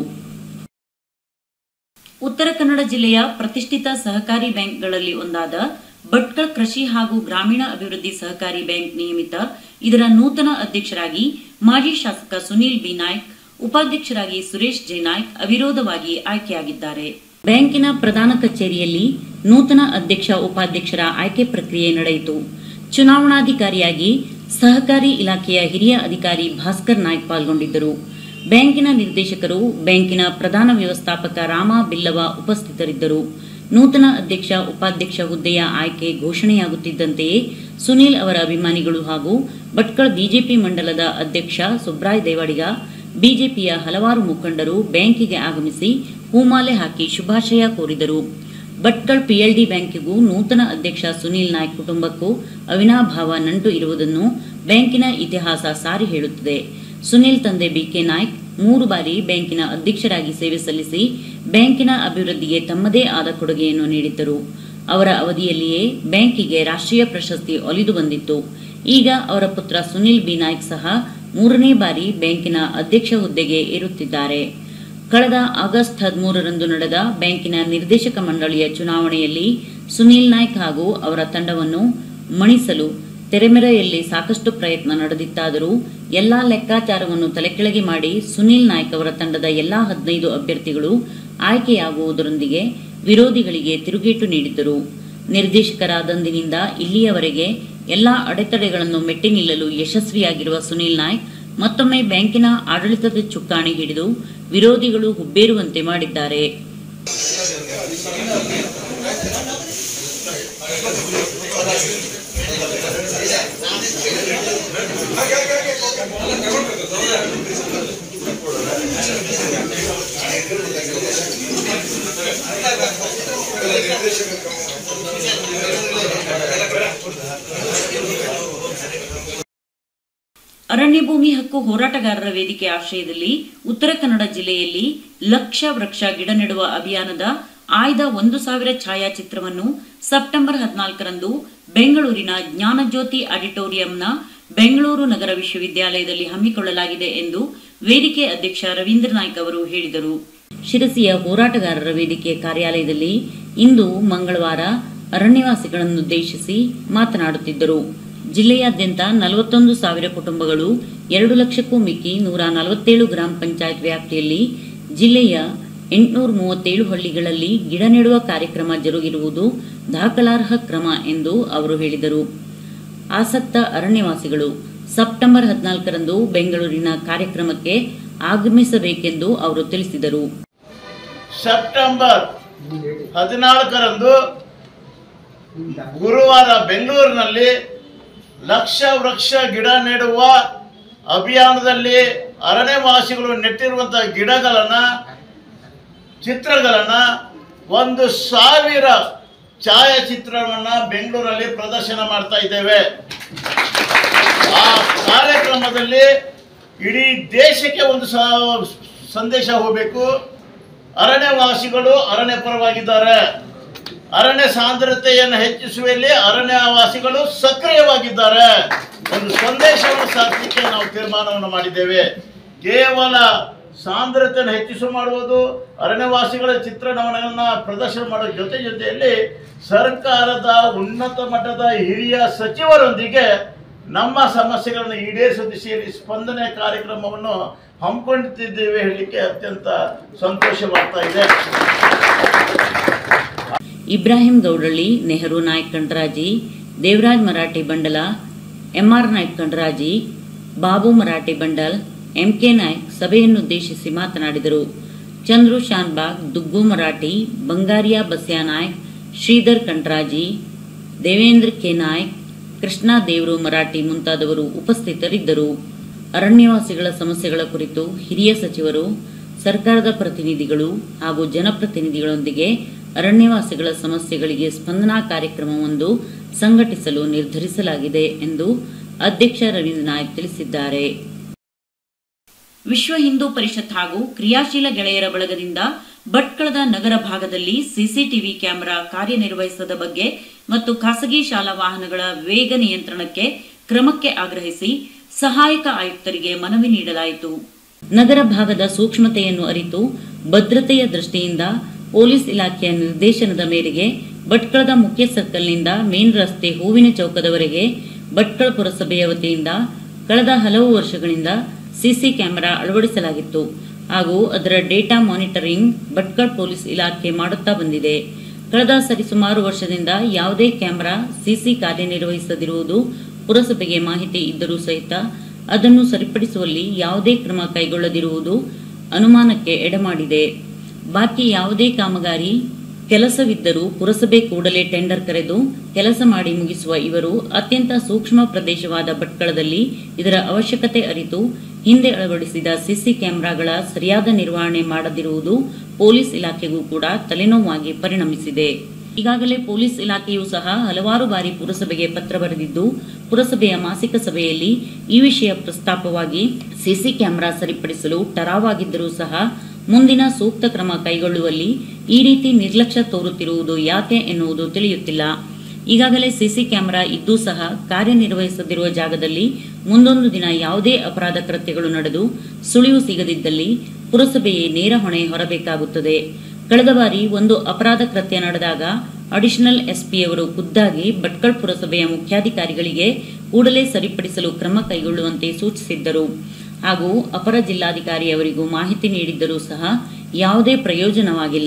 ಉತ್ತರ ಕನ್ನಡ ಜಿಲ್ಲೆಯ ಪ್ರತಿಷ್ಠಿತ ಸಹಕಾರಿ ಬ್ಯಾಂಕ್ಗಳಲ್ಲಿ ಒಂದಾದ ಭಟ್ಕಳ ಕೃಷಿ ಹಾಗೂ ಗ್ರಾಮೀಣ ಅಭಿವೃದ್ಧಿ ಸಹಕಾರಿ ಬ್ಯಾಂಕ್ ನಿಯಮಿತ ಇದರ ನೂತನ ಅಧ್ಯಕ್ಷರಾಗಿ ಮಾಜಿ ಶಾಸಕ ಸುನೀಲ್ ಬಿ ನಾಯ್ಕ್ ಉಪಾಧ್ಯಕ್ಷರಾಗಿ ಸುರೇಶ್ ಜೆ ನಾಯ್ಕ್ ಅವಿರೋಧವಾಗಿ ಆಯ್ಕೆಯಾಗಿದ್ದಾರೆ ಬ್ಯಾಂಕಿನ ಪ್ರಧಾನ ಕಚೇರಿಯಲ್ಲಿ ನೂತನ ಅಧ್ಯಕ್ಷ ಉಪಾಧ್ಯಕ್ಷರ ಆಯ್ಕೆ ಪ್ರಕ್ರಿಯೆ ನಡೆಯಿತು ಚುನಾವಣಾಧಿಕಾರಿಯಾಗಿ ಸಹಕಾರಿ ಇಲಾಖೆಯ ಹಿರಿಯ ಅಧಿಕಾರಿ ಭಾಸ್ಕರ್ ನಾಯ್ಕ್ ಪಾಲ್ಗೊಂಡಿದ್ದರು ಬ್ಯಾಂಕಿನ ನಿರ್ದೇಶಕರು ಬ್ಯಾಂಕಿನ ಪ್ರಧಾನ ವ್ಯವಸ್ಥಾಪಕ ರಾಮ ಬಿಲ್ಲವ ಉಪಸ್ಥಿತರಿದ್ದರು ನೂತನ ಅಧ್ಯಕ್ಷ ಉಪಾಧ್ಯಕ್ಷ ಹುದ್ದೆಯ ಆಯ್ಕೆ ಘೋಷಣೆಯಾಗುತ್ತಿದ್ದಂತೆಯೇ ಸುನೀಲ್ ಅವರ ಅಭಿಮಾನಿಗಳು ಹಾಗೂ ಭಟ್ಕಳ ಬಿಜೆಪಿ ಮಂಡಲದ ಅಧ್ಯಕ್ಷ ಸುಬ್ರಾಯ್ ದೇವಾಡಿಗ ಬಿಜೆಪಿಯ ಹಲವಾರು ಮುಖಂಡರು ಬ್ಯಾಂಕಿಗೆ ಆಗಮಿಸಿ ಹೂಮಾಲೆ ಹಾಕಿ ಶುಭಾಶಯ ಕೋರಿದರು ಭಟ್ಕಳ ಪಿಎಲ್ಡಿ ಬ್ಯಾಂಕಿಗೂ ನೂತನ ಅಧ್ಯಕ್ಷ ಸುನೀಲ್ ನಾಯ್ಕ್ ಕುಟುಂಬಕ್ಕೂ ಅವಿನಾಭಾವ ನಂಟು ಇರುವುದನ್ನು ಬ್ಯಾಂಕಿನ ಇತಿಹಾಸ ಸಾರಿ ಹೇಳುತ್ತದೆ ಸುನೀಲ್ ತಂದೆ ಬಿಕೆ ನಾಯ್ಕ್ ಮೂರು ಬಾರಿ ಬ್ಯಾಂಕಿನ ಅಧ್ಯಕ್ಷರಾಗಿ ಸೇವೆ ಸಲ್ಲಿಸಿ ಬ್ಯಾಂಕಿನ ಅಭಿವೃದ್ಧಿಗೆ ತಮ್ಮದೇ ಆದ ಕೊಡುಗೆಯನ್ನು ನೀಡಿದ್ದರು ಅವರ ಅವಧಿಯಲ್ಲಿಯೇ ಬ್ಯಾಂಕಿಗೆ ರಾಷ್ಟ್ರೀಯ ಪ್ರಶಸ್ತಿ ಒಲಿದು ಬಂದಿತ್ತು ಈಗ ಅವರ ಪುತ್ರ ಸುನೀಲ್ ಬಿ ನಾಯ್ಕ್ ಸಹ ಮೂರನೇ ಬಾರಿ ಬ್ಯಾಂಕಿನ ಅಧ್ಯಕ್ಷ ಹುದ್ದೆಗೆ ಏರುತ್ತಿದ್ದಾರೆ ಕಳೆದ ಆಗಸ್ಟ್ ಹದಿಮೂರರಂದು ನಡೆದ ಬ್ಯಾಂಕಿನ ನಿರ್ದೇಶಕ ಮಂಡಳಿಯ ಚುನಾವಣೆಯಲ್ಲಿ ಸುನೀಲ್ ನಾಯ್ಕ್ ಹಾಗೂ ಅವರ ತಂಡವನ್ನು ಮಣಿಸಲು ತೆರೆಮೆರೆಯಲ್ಲಿ ಸಾಕಷ್ಟು ಪ್ರಯತ್ನ ನಡೆದಿತ್ತಾದರೂ ಎಲ್ಲಾ ಲೆಕ್ಕಾಚಾರವನ್ನು ತಲೆಕೆಳಗೆ ಮಾಡಿ ಸುನೀಲ್ ನಾಯ್ಕ್ ಅವರ ತಂಡದ ಎಲ್ಲಾ ಹದಿನೈದು ಅಭ್ಯರ್ಥಿಗಳು ಆಯ್ಕೆಯಾಗುವುದರೊಂದಿಗೆ ವಿರೋಧಿಗಳಿಗೆ ತಿರುಗೇಟು ನೀಡಿದ್ದರು ನಿರ್ದೇಶಕರಾದಂದಿನಿಂದ ಇಲ್ಲಿಯವರೆಗೆ ಎಲ್ಲಾ ಅಡೆತಡೆಗಳನ್ನು ಮೆಟ್ಟಿ ನಿಲ್ಲಲು ಯಶಸ್ವಿಯಾಗಿರುವ ಸುನೀಲ್ ನಾಯ್ಕ್ ಮತ್ತೊಮ್ಮೆ ಬ್ಯಾಂಕಿನ ಆಡಳಿತದ ಚುಕ್ಕಾಣಿ ಹಿಡಿದು ವಿರೋಧಿಗಳು ಹುಬ್ಬೇರುವಂತೆ ಮಾಡಿದ್ದಾರೆ ಅರಣ್ಯ ಭೂಮಿ ಹಕ್ಕು ಹೋರಾಟಗಾರರ ವೇದಿಕೆ ಆಶ್ರಯದಲ್ಲಿ ಉತ್ತರ ಕನ್ನಡ ಜಿಲ್ಲೆಯಲ್ಲಿ ಲಕ್ಷ ವೃಕ್ಷ ಗಿಡ ನೆಡುವ ಅಭಿಯಾನದ ಆಯ್ದ ಒಂದು ಸಾವಿರ ಛಾಯಾಚಿತ್ರವನ್ನು ಸೆಪ್ಟೆಂಬರ್ ಹದಿನಾಲ್ಕರಂದು ಬೆಂಗಳೂರಿನ ಜ್ಞಾನಜ್ಯೋತಿ ಆಡಿಟೋರಿಯಂನ ಬೆಂಗಳೂರು ನಗರ ವಿಶ್ವವಿದ್ಯಾಲಯದಲ್ಲಿ ಹಮ್ಮಿಕೊಳ್ಳಲಾಗಿದೆ ಎಂದು ವೇದಿಕೆ ಅಧ್ಯಕ್ಷ ರವೀಂದ್ರ ನಾಯ್ಕ್ ಅವರು ಹೇಳಿದರು ಶಿರಸಿಯ ಹೋರಾಟಗಾರರ ವೇದಿಕೆ ಕಾರ್ಯಾಲಯದಲ್ಲಿ ಇಂದು ಮಂಗಳವಾರ ಅರಣ್ಯವಾಸಿಗಳನ್ನುದ್ದೇಶಿಸಿ ಮಾತನಾಡುತ್ತಿದ್ದರು ಜಿಲ್ಲೆಯಾದ್ಯಂತ ನಲವತ್ತೊಂದು ಸಾವಿರ ಕುಟುಂಬಗಳು ಎರಡು ಲಕ್ಷಕ್ಕೂ ಮಿಕ್ಕಿ ನೂರ ನಲವತ್ತೇಳು ಗ್ರಾಮ ಪಂಚಾಯತ್ ವ್ಯಾಪ್ತಿಯಲ್ಲಿ ಜಿಲ್ಲೆಯ ಎಂಟುನೂರ ಮೂವತ್ತೇಳು ಹಳ್ಳಿಗಳಲ್ಲಿ ಗಿಡ ನೆಡುವ ಕಾರ್ಯಕ್ರಮ ಜರುಗಿರುವುದು ದಾಖಲಾರ್ಹ ಕ್ರಮ ಎಂದು ಅವರು ಹೇಳಿದರು ಆಸಕ್ತ ಅರಣ್ಯವಾಸಿಗಳು ಸೆಪ್ಟೆಂಬರ್ ಹದಿನಾಲ್ಕರಂದು ಬೆಂಗಳೂರಿನ ಕಾರ್ಯಕ್ರಮಕ್ಕೆ ಆಗಮಿಸಬೇಕೆಂದು ಅವರು ತಿಳಿಸಿದರು ಸೆಪ್ಟೆಂಬರ್ ಹದಿನಾಲ್ಕರಂದು ಗುರುವಾರ ಬೆಂಗಳೂರಿನಲ್ಲಿ ಲಕ್ಷ ವೃಕ್ಷ ಗಿಡ ನೆಡುವ ಅಭಿಯಾನದಲ್ಲಿ ಅರಣ್ಯವಾಸಿಗಳು ನೆಟ್ಟಿರುವಂತಹ ಗಿಡಗಳನ್ನು ಚಿತ್ರಗಳನ್ನು ಒಂದು ಸಾವಿರ ಛಾಯಾಚಿತ್ರವನ್ನು ಬೆಂಗಳೂರಲ್ಲಿ ಪ್ರದರ್ಶನ ಮಾಡ್ತಾ ಇದ್ದೇವೆ ಆ ಕಾರ್ಯಕ್ರಮದಲ್ಲಿ ಇಡೀ ದೇಶಕ್ಕೆ ಒಂದು ಸ- ಸಂದೇಶ ಹೋಗಬೇಕು ಅರಣ್ಯವಾಸಿಗಳು ಅರಣ್ಯ ಪರವಾಗಿದ್ದಾರೆ ಅರಣ್ಯ ಸಾಂದ್ರತೆಯನ್ನು ಹೆಚ್ಚಿಸುವಲ್ಲಿ ಅರಣ್ಯವಾಸಿಗಳು ಸಕ್ರಿಯವಾಗಿದ್ದಾರೆ ಒಂದು ಸಂದೇಶವನ್ನು ಸಾಧಲಿಕ್ಕೆ ನಾವು ತೀರ್ಮಾನವನ್ನು ಮಾಡಿದ್ದೇವೆ ಕೇವಲ ಸಾಂದ್ರತೆಯನ್ನು ಹೆಚ್ಚಿಸು ಮಾಡುವುದು ಅರಣ್ಯವಾಸಿಗಳ ಚಿತ್ರಣವನ್ನು ಪ್ರದರ್ಶನ ಮಾಡೋ ಜೊತೆ ಜೊತೆಯಲ್ಲಿ ಸರ್ಕಾರದ ಉನ್ನತ ಮಟ್ಟದ ಹಿರಿಯ ಸಚಿವರೊಂದಿಗೆ ನಮ್ಮ ಸಮಸ್ಯೆಗಳನ್ನು ಈಡೇರಿಸುವ ದಿಶೆಯಲ್ಲಿ ಸ್ಪಂದನೆ ಕಾರ್ಯಕ್ರಮವನ್ನು ಹಮ್ಮಿಕೊಂಡಿದ್ದೇವೆ ಹೇಳಲಿಕ್ಕೆ ಅತ್ಯಂತ ಸಂತೋಷವಾಗ್ತಾ ಇದೆ ಇಬ್ರಾಹಿಂ ಗೌಡಳ್ಳಿ ನೆಹರು ನಾಯ್ಕ್ ಕಂಡ್ರಾಜಿ ದೇವರಾಜ್ ಮರಾಠಿ ಬಂಡಲ ಎಂಆರ್ ನಾಯ್ಕ್ ಕಂಡ್ರಾಜಿ ಬಾಬು ಮರಾಠಿ ಬಂಡಲ್ ಎಂಕೆ ನಾಯ್ಕ್ ಸಭೆಯನ್ನುದ್ದೇಶಿಸಿ ಮಾತನಾಡಿದರು ಚಂದ್ರು ಶಾನ್ಬಾಗ್ ದುಗ್ಗು ಮರಾಠಿ ಬಂಗಾರಿಯಾ ಬಸ್ಯಾ ನಾಯ್ಕ್ ಶ್ರೀಧರ್ ಕಂಡ್ರಾಜಿ ದೇವೇಂದ್ರ ಕೆ ನಾಯ್ಕ್ ಕೃಷ್ಣ ದೇವರು ಮರಾಠಿ ಮುಂತಾದವರು ಉಪಸ್ಥಿತರಿದ್ದರು ಅರಣ್ಯವಾಸಿಗಳ ಸಮಸ್ಯೆಗಳ ಕುರಿತು ಹಿರಿಯ ಸಚಿವರು ಸರ್ಕಾರದ ಪ್ರತಿನಿಧಿಗಳು ಹಾಗೂ ಜನಪ್ರತಿನಿಧಿಗಳೊಂದಿಗೆ ಅರಣ್ಯವಾಸಿಗಳ ಸಮಸ್ಯೆಗಳಿಗೆ ಸ್ಪಂದನಾ ಕಾರ್ಯಕ್ರಮವೊಂದು ಸಂಘಟಿಸಲು ನಿರ್ಧರಿಸಲಾಗಿದೆ ಎಂದು ಅಧ್ಯಕ್ಷ ರವೀಂದ್ರ ನಾಯ್ಕ್ ತಿಳಿಸಿದ್ದಾರೆ ವಿಶ್ವ ಹಿಂದೂ ಪರಿಷತ್ ಹಾಗೂ ಕ್ರಿಯಾಶೀಲ ಗೆಳೆಯರ ಬಳಗದಿಂದ ಭಟ್ಕಳದ ನಗರ ಭಾಗದಲ್ಲಿ ಸಿಸಿಟಿವಿ ಕ್ಯಾಮೆರಾ ಕಾರ್ಯನಿರ್ವಹಿಸದ ಬಗ್ಗೆ ಮತ್ತು ಖಾಸಗಿ ಶಾಲಾ ವಾಹನಗಳ ವೇಗ ನಿಯಂತ್ರಣಕ್ಕೆ ಕ್ರಮಕ್ಕೆ ಆಗ್ರಹಿಸಿ ಸಹಾಯಕ ಆಯುಕ್ತರಿಗೆ ಮನವಿ ನೀಡಲಾಯಿತು ನಗರ ಭಾಗದ ಸೂಕ್ಷ್ಮತೆಯನ್ನು ಅರಿತು ಭದ್ರತೆಯ ದೃಷ್ಟಿಯಿಂದ ಪೊಲೀಸ್ ಇಲಾಖೆಯ ನಿರ್ದೇಶನದ ಮೇರೆಗೆ ಭಟ್ಕಳದ ಮುಖ್ಯ ಸರ್ಕಲ್ನಿಂದ ಮೇನ್ ರಸ್ತೆ ಹೂವಿನ ಚೌಕದವರೆಗೆ ಭಟ್ಕಳ ಪುರಸಭೆಯ ವತಿಯಿಂದ ಕಳೆದ ಹಲವು ವರ್ಷಗಳಿಂದ ಸಿಸಿ ಕ್ಯಾಮೆರಾ ಅಳವಡಿಸಲಾಗಿತ್ತು ಹಾಗೂ ಅದರ ಡೇಟಾ ಮಾನಿಟರಿಂಗ್ ಭಟ್ಕಳ ಪೊಲೀಸ್ ಇಲಾಖೆ ಮಾಡುತ್ತಾ ಬಂದಿದೆ ಕಳೆದ ಸರಿಸುಮಾರು ವರ್ಷದಿಂದ ಯಾವುದೇ ಕ್ಯಾಮೆರಾ ಸಿಸಿ ಕಾರ್ಯನಿರ್ವಹಿಸದಿರುವುದು ಪುರಸಭೆಗೆ ಮಾಹಿತಿ ಇದ್ದರೂ ಸಹಿತ ಅದನ್ನು ಸರಿಪಡಿಸುವಲ್ಲಿ ಯಾವುದೇ ಕ್ರಮ ಕೈಗೊಳ್ಳದಿರುವುದು ಅನುಮಾನಕ್ಕೆ ಎಡೆಮಾಡಿದೆ ಬಾಕಿ ಯಾವುದೇ ಕಾಮಗಾರಿ ಕೆಲಸವಿದ್ದರೂ ಪುರಸಭೆ ಕೂಡಲೇ ಟೆಂಡರ್ ಕರೆದು ಕೆಲಸ ಮಾಡಿ ಮುಗಿಸುವ ಇವರು ಅತ್ಯಂತ ಸೂಕ್ಷ್ಮ ಪ್ರದೇಶವಾದ ಭಟ್ಕಳದಲ್ಲಿ ಇದರ ಅವಶ್ಯಕತೆ ಅರಿತು ಹಿಂದೆ ಅಳವಡಿಸಿದ ಸಿಸಿ ಕ್ಯಾಮೆರಾಗಳ ಸರಿಯಾದ ನಿರ್ವಹಣೆ ಮಾಡದಿರುವುದು ಪೊಲೀಸ್ ಇಲಾಖೆಗೂ ಕೂಡ ತಲೆನೋವಾಗಿ ಪರಿಣಮಿಸಿದೆ ಈಗಾಗಲೇ ಪೊಲೀಸ್ ಇಲಾಖೆಯೂ ಸಹ ಹಲವಾರು ಬಾರಿ ಪುರಸಭೆಗೆ ಪತ್ರ ಬರೆದಿದ್ದು ಪುರಸಭೆಯ ಮಾಸಿಕ ಸಭೆಯಲ್ಲಿ ಈ ವಿಷಯ ಪ್ರಸ್ತಾಪವಾಗಿ ಸಿಸಿ ಕ್ಯಾಮೆರಾ ಸರಿಪಡಿಸಲು ಟರಾವಾಗಿದ್ದರೂ ಸಹ ಮುಂದಿನ ಸೂಕ್ತ ಕ್ರಮ ಕೈಗೊಳ್ಳುವಲ್ಲಿ ಈ ರೀತಿ ನಿರ್ಲಕ್ಷ್ಯ ತೋರುತ್ತಿರುವುದು ಯಾಕೆ ಎನ್ನುವುದು ತಿಳಿಯುತ್ತಿಲ್ಲ ಈಗಾಗಲೇ ಸಿಸಿ ಕ್ಯಾಮೆರಾ ಇದ್ದೂ ಸಹ ಕಾರ್ಯನಿರ್ವಹಿಸದಿರುವ ಜಾಗದಲ್ಲಿ ಮುಂದೊಂದು ದಿನ ಯಾವುದೇ ಅಪರಾಧ ಕೃತ್ಯಗಳು ನಡೆದು ಸುಳಿವು ಸಿಗದಿದ್ದಲ್ಲಿ ಪುರಸಭೆಯೇ ನೇರ ಹೊಣೆ ಹೊರಬೇಕಾಗುತ್ತದೆ ಕಳೆದ ಬಾರಿ ಒಂದು ಅಪರಾಧ ಕೃತ್ಯ ನಡೆದಾಗ ಅಡಿಷನಲ್ ಎಸ್ಪಿಯವರು ಖುದ್ದಾಗಿ ಭಟ್ಕಳ ಪುರಸಭೆಯ ಮುಖ್ಯಾಧಿಕಾರಿಗಳಿಗೆ ಕೂಡಲೇ ಸರಿಪಡಿಸಲು ಕ್ರಮ ಕೈಗೊಳ್ಳುವಂತೆ ಸೂಚಿಸಿದ್ದರು ಹಾಗೂ ಅಪರ ಜಿಲ್ಲಾಧಿಕಾರಿಯವರಿಗೂ ಮಾಹಿತಿ ನೀಡಿದ್ದರೂ ಸಹ ಯಾವುದೇ ಪ್ರಯೋಜನವಾಗಿಲ್ಲ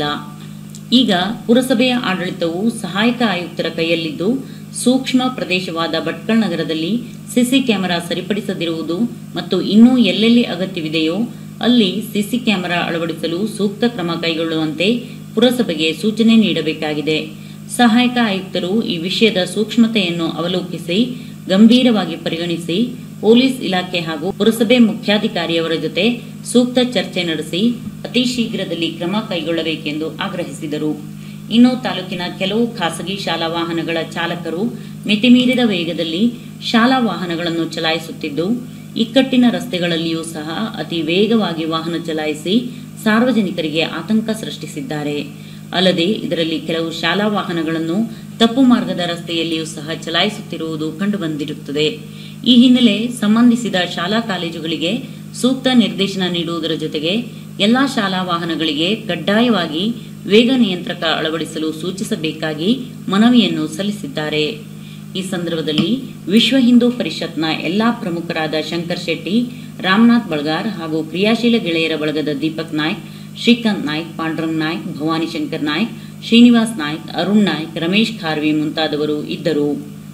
ಈಗ ಪುರಸಭೆಯ ಆಡಳಿತವು ಸಹಾಯಕ ಆಯುಕ್ತರ ಕೈಯಲ್ಲಿದ್ದು ಸೂಕ್ಷ್ಮ ಪ್ರದೇಶವಾದ ಭಟ್ಕಳ ನಗರದಲ್ಲಿ ಸಿಸಿ ಕ್ಯಾಮೆರಾ ಸರಿಪಡಿಸದಿರುವುದು ಮತ್ತು ಇನ್ನೂ ಎಲ್ಲೆಲ್ಲಿ ಅಗತ್ಯವಿದೆಯೋ ಅಲ್ಲಿ ಸಿಸಿ ಕ್ಯಾಮೆರಾ ಅಳವಡಿಸಲು ಸೂಕ್ತ ಕ್ರಮ ಕೈಗೊಳ್ಳುವಂತೆ ಪುರಸಭೆಗೆ ಸೂಚನೆ ನೀಡಬೇಕಾಗಿದೆ ಸಹಾಯಕ ಆಯುಕ್ತರು ಈ ವಿಷಯದ ಸೂಕ್ಷ್ಮತೆಯನ್ನು ಅವಲೋಕಿಸಿ ಗಂಭೀರವಾಗಿ ಪರಿಗಣಿಸಿ ಪೊಲೀಸ್ ಇಲಾಖೆ ಹಾಗೂ ಪುರಸಭೆ ಮುಖ್ಯಾಧಿಕಾರಿಯವರ ಜೊತೆ ಸೂಕ್ತ ಚರ್ಚೆ ನಡೆಸಿ ಅತಿ ಶೀಘ್ರದಲ್ಲಿ ಕ್ರಮ ಕೈಗೊಳ್ಳಬೇಕೆಂದು ಆಗ್ರಹಿಸಿದರು ಇನ್ನು ತಾಲೂಕಿನ ಕೆಲವು ಖಾಸಗಿ ಶಾಲಾ ವಾಹನಗಳ ಚಾಲಕರು ಮಿತಿಮೀರಿದ ವೇಗದಲ್ಲಿ ಶಾಲಾ ವಾಹನಗಳನ್ನು ಚಲಾಯಿಸುತ್ತಿದ್ದು ಇಕ್ಕಟ್ಟಿನ ರಸ್ತೆಗಳಲ್ಲಿಯೂ ಸಹ ಅತಿ ವೇಗವಾಗಿ ವಾಹನ ಚಲಾಯಿಸಿ ಸಾರ್ವಜನಿಕರಿಗೆ ಆತಂಕ ಸೃಷ್ಟಿಸಿದ್ದಾರೆ ಅಲ್ಲದೆ ಇದರಲ್ಲಿ ಕೆಲವು ಶಾಲಾ ವಾಹನಗಳನ್ನು ತಪ್ಪು ಮಾರ್ಗದ ರಸ್ತೆಯಲ್ಲಿಯೂ ಸಹ ಚಲಾಯಿಸುತ್ತಿರುವುದು ಕಂಡುಬಂದಿರುತ್ತದೆ ಈ ಹಿನ್ನೆಲೆ ಸಂಬಂಧಿಸಿದ ಶಾಲಾ ಕಾಲೇಜುಗಳಿಗೆ ಸೂಕ್ತ ನಿರ್ದೇಶನ ನೀಡುವುದರ ಜೊತೆಗೆ ಎಲ್ಲಾ ಶಾಲಾ ವಾಹನಗಳಿಗೆ ಕಡ್ಡಾಯವಾಗಿ ವೇಗ ನಿಯಂತ್ರಕ ಅಳವಡಿಸಲು ಸೂಚಿಸಬೇಕಾಗಿ ಮನವಿಯನ್ನು ಸಲ್ಲಿಸಿದ್ದಾರೆ ಈ ಸಂದರ್ಭದಲ್ಲಿ ವಿಶ್ವ ಹಿಂದೂ ಪರಿಷತ್ನ ಎಲ್ಲಾ ಪ್ರಮುಖರಾದ ಶಂಕರ್ ಶೆಟ್ಟಿ ರಾಮನಾಥ್ ಬಳ್ಗಾರ್ ಹಾಗೂ ಕ್ರಿಯಾಶೀಲ ಗೆಳೆಯರ ಬಳಗದ ದೀಪಕ್ ನಾಯ್ಕ್ ಶ್ರೀಕಾಂತ್ ನಾಯ್ಕ್ ಪಾಂಡುರಂಗ್ ನಾಯ್ಕ್ ಭವಾನಿ ಶಂಕರ್ ನಾಯ್ಕ್ ಶ್ರೀನಿವಾಸ್ ನಾಯ್ಕ್ ಅರುಣ್ ನಾಯ್ಕ್ ರಮೇಶ್ ಖಾರ್ವಿ ಮುಂತಾದವರು ಇದ್ದರು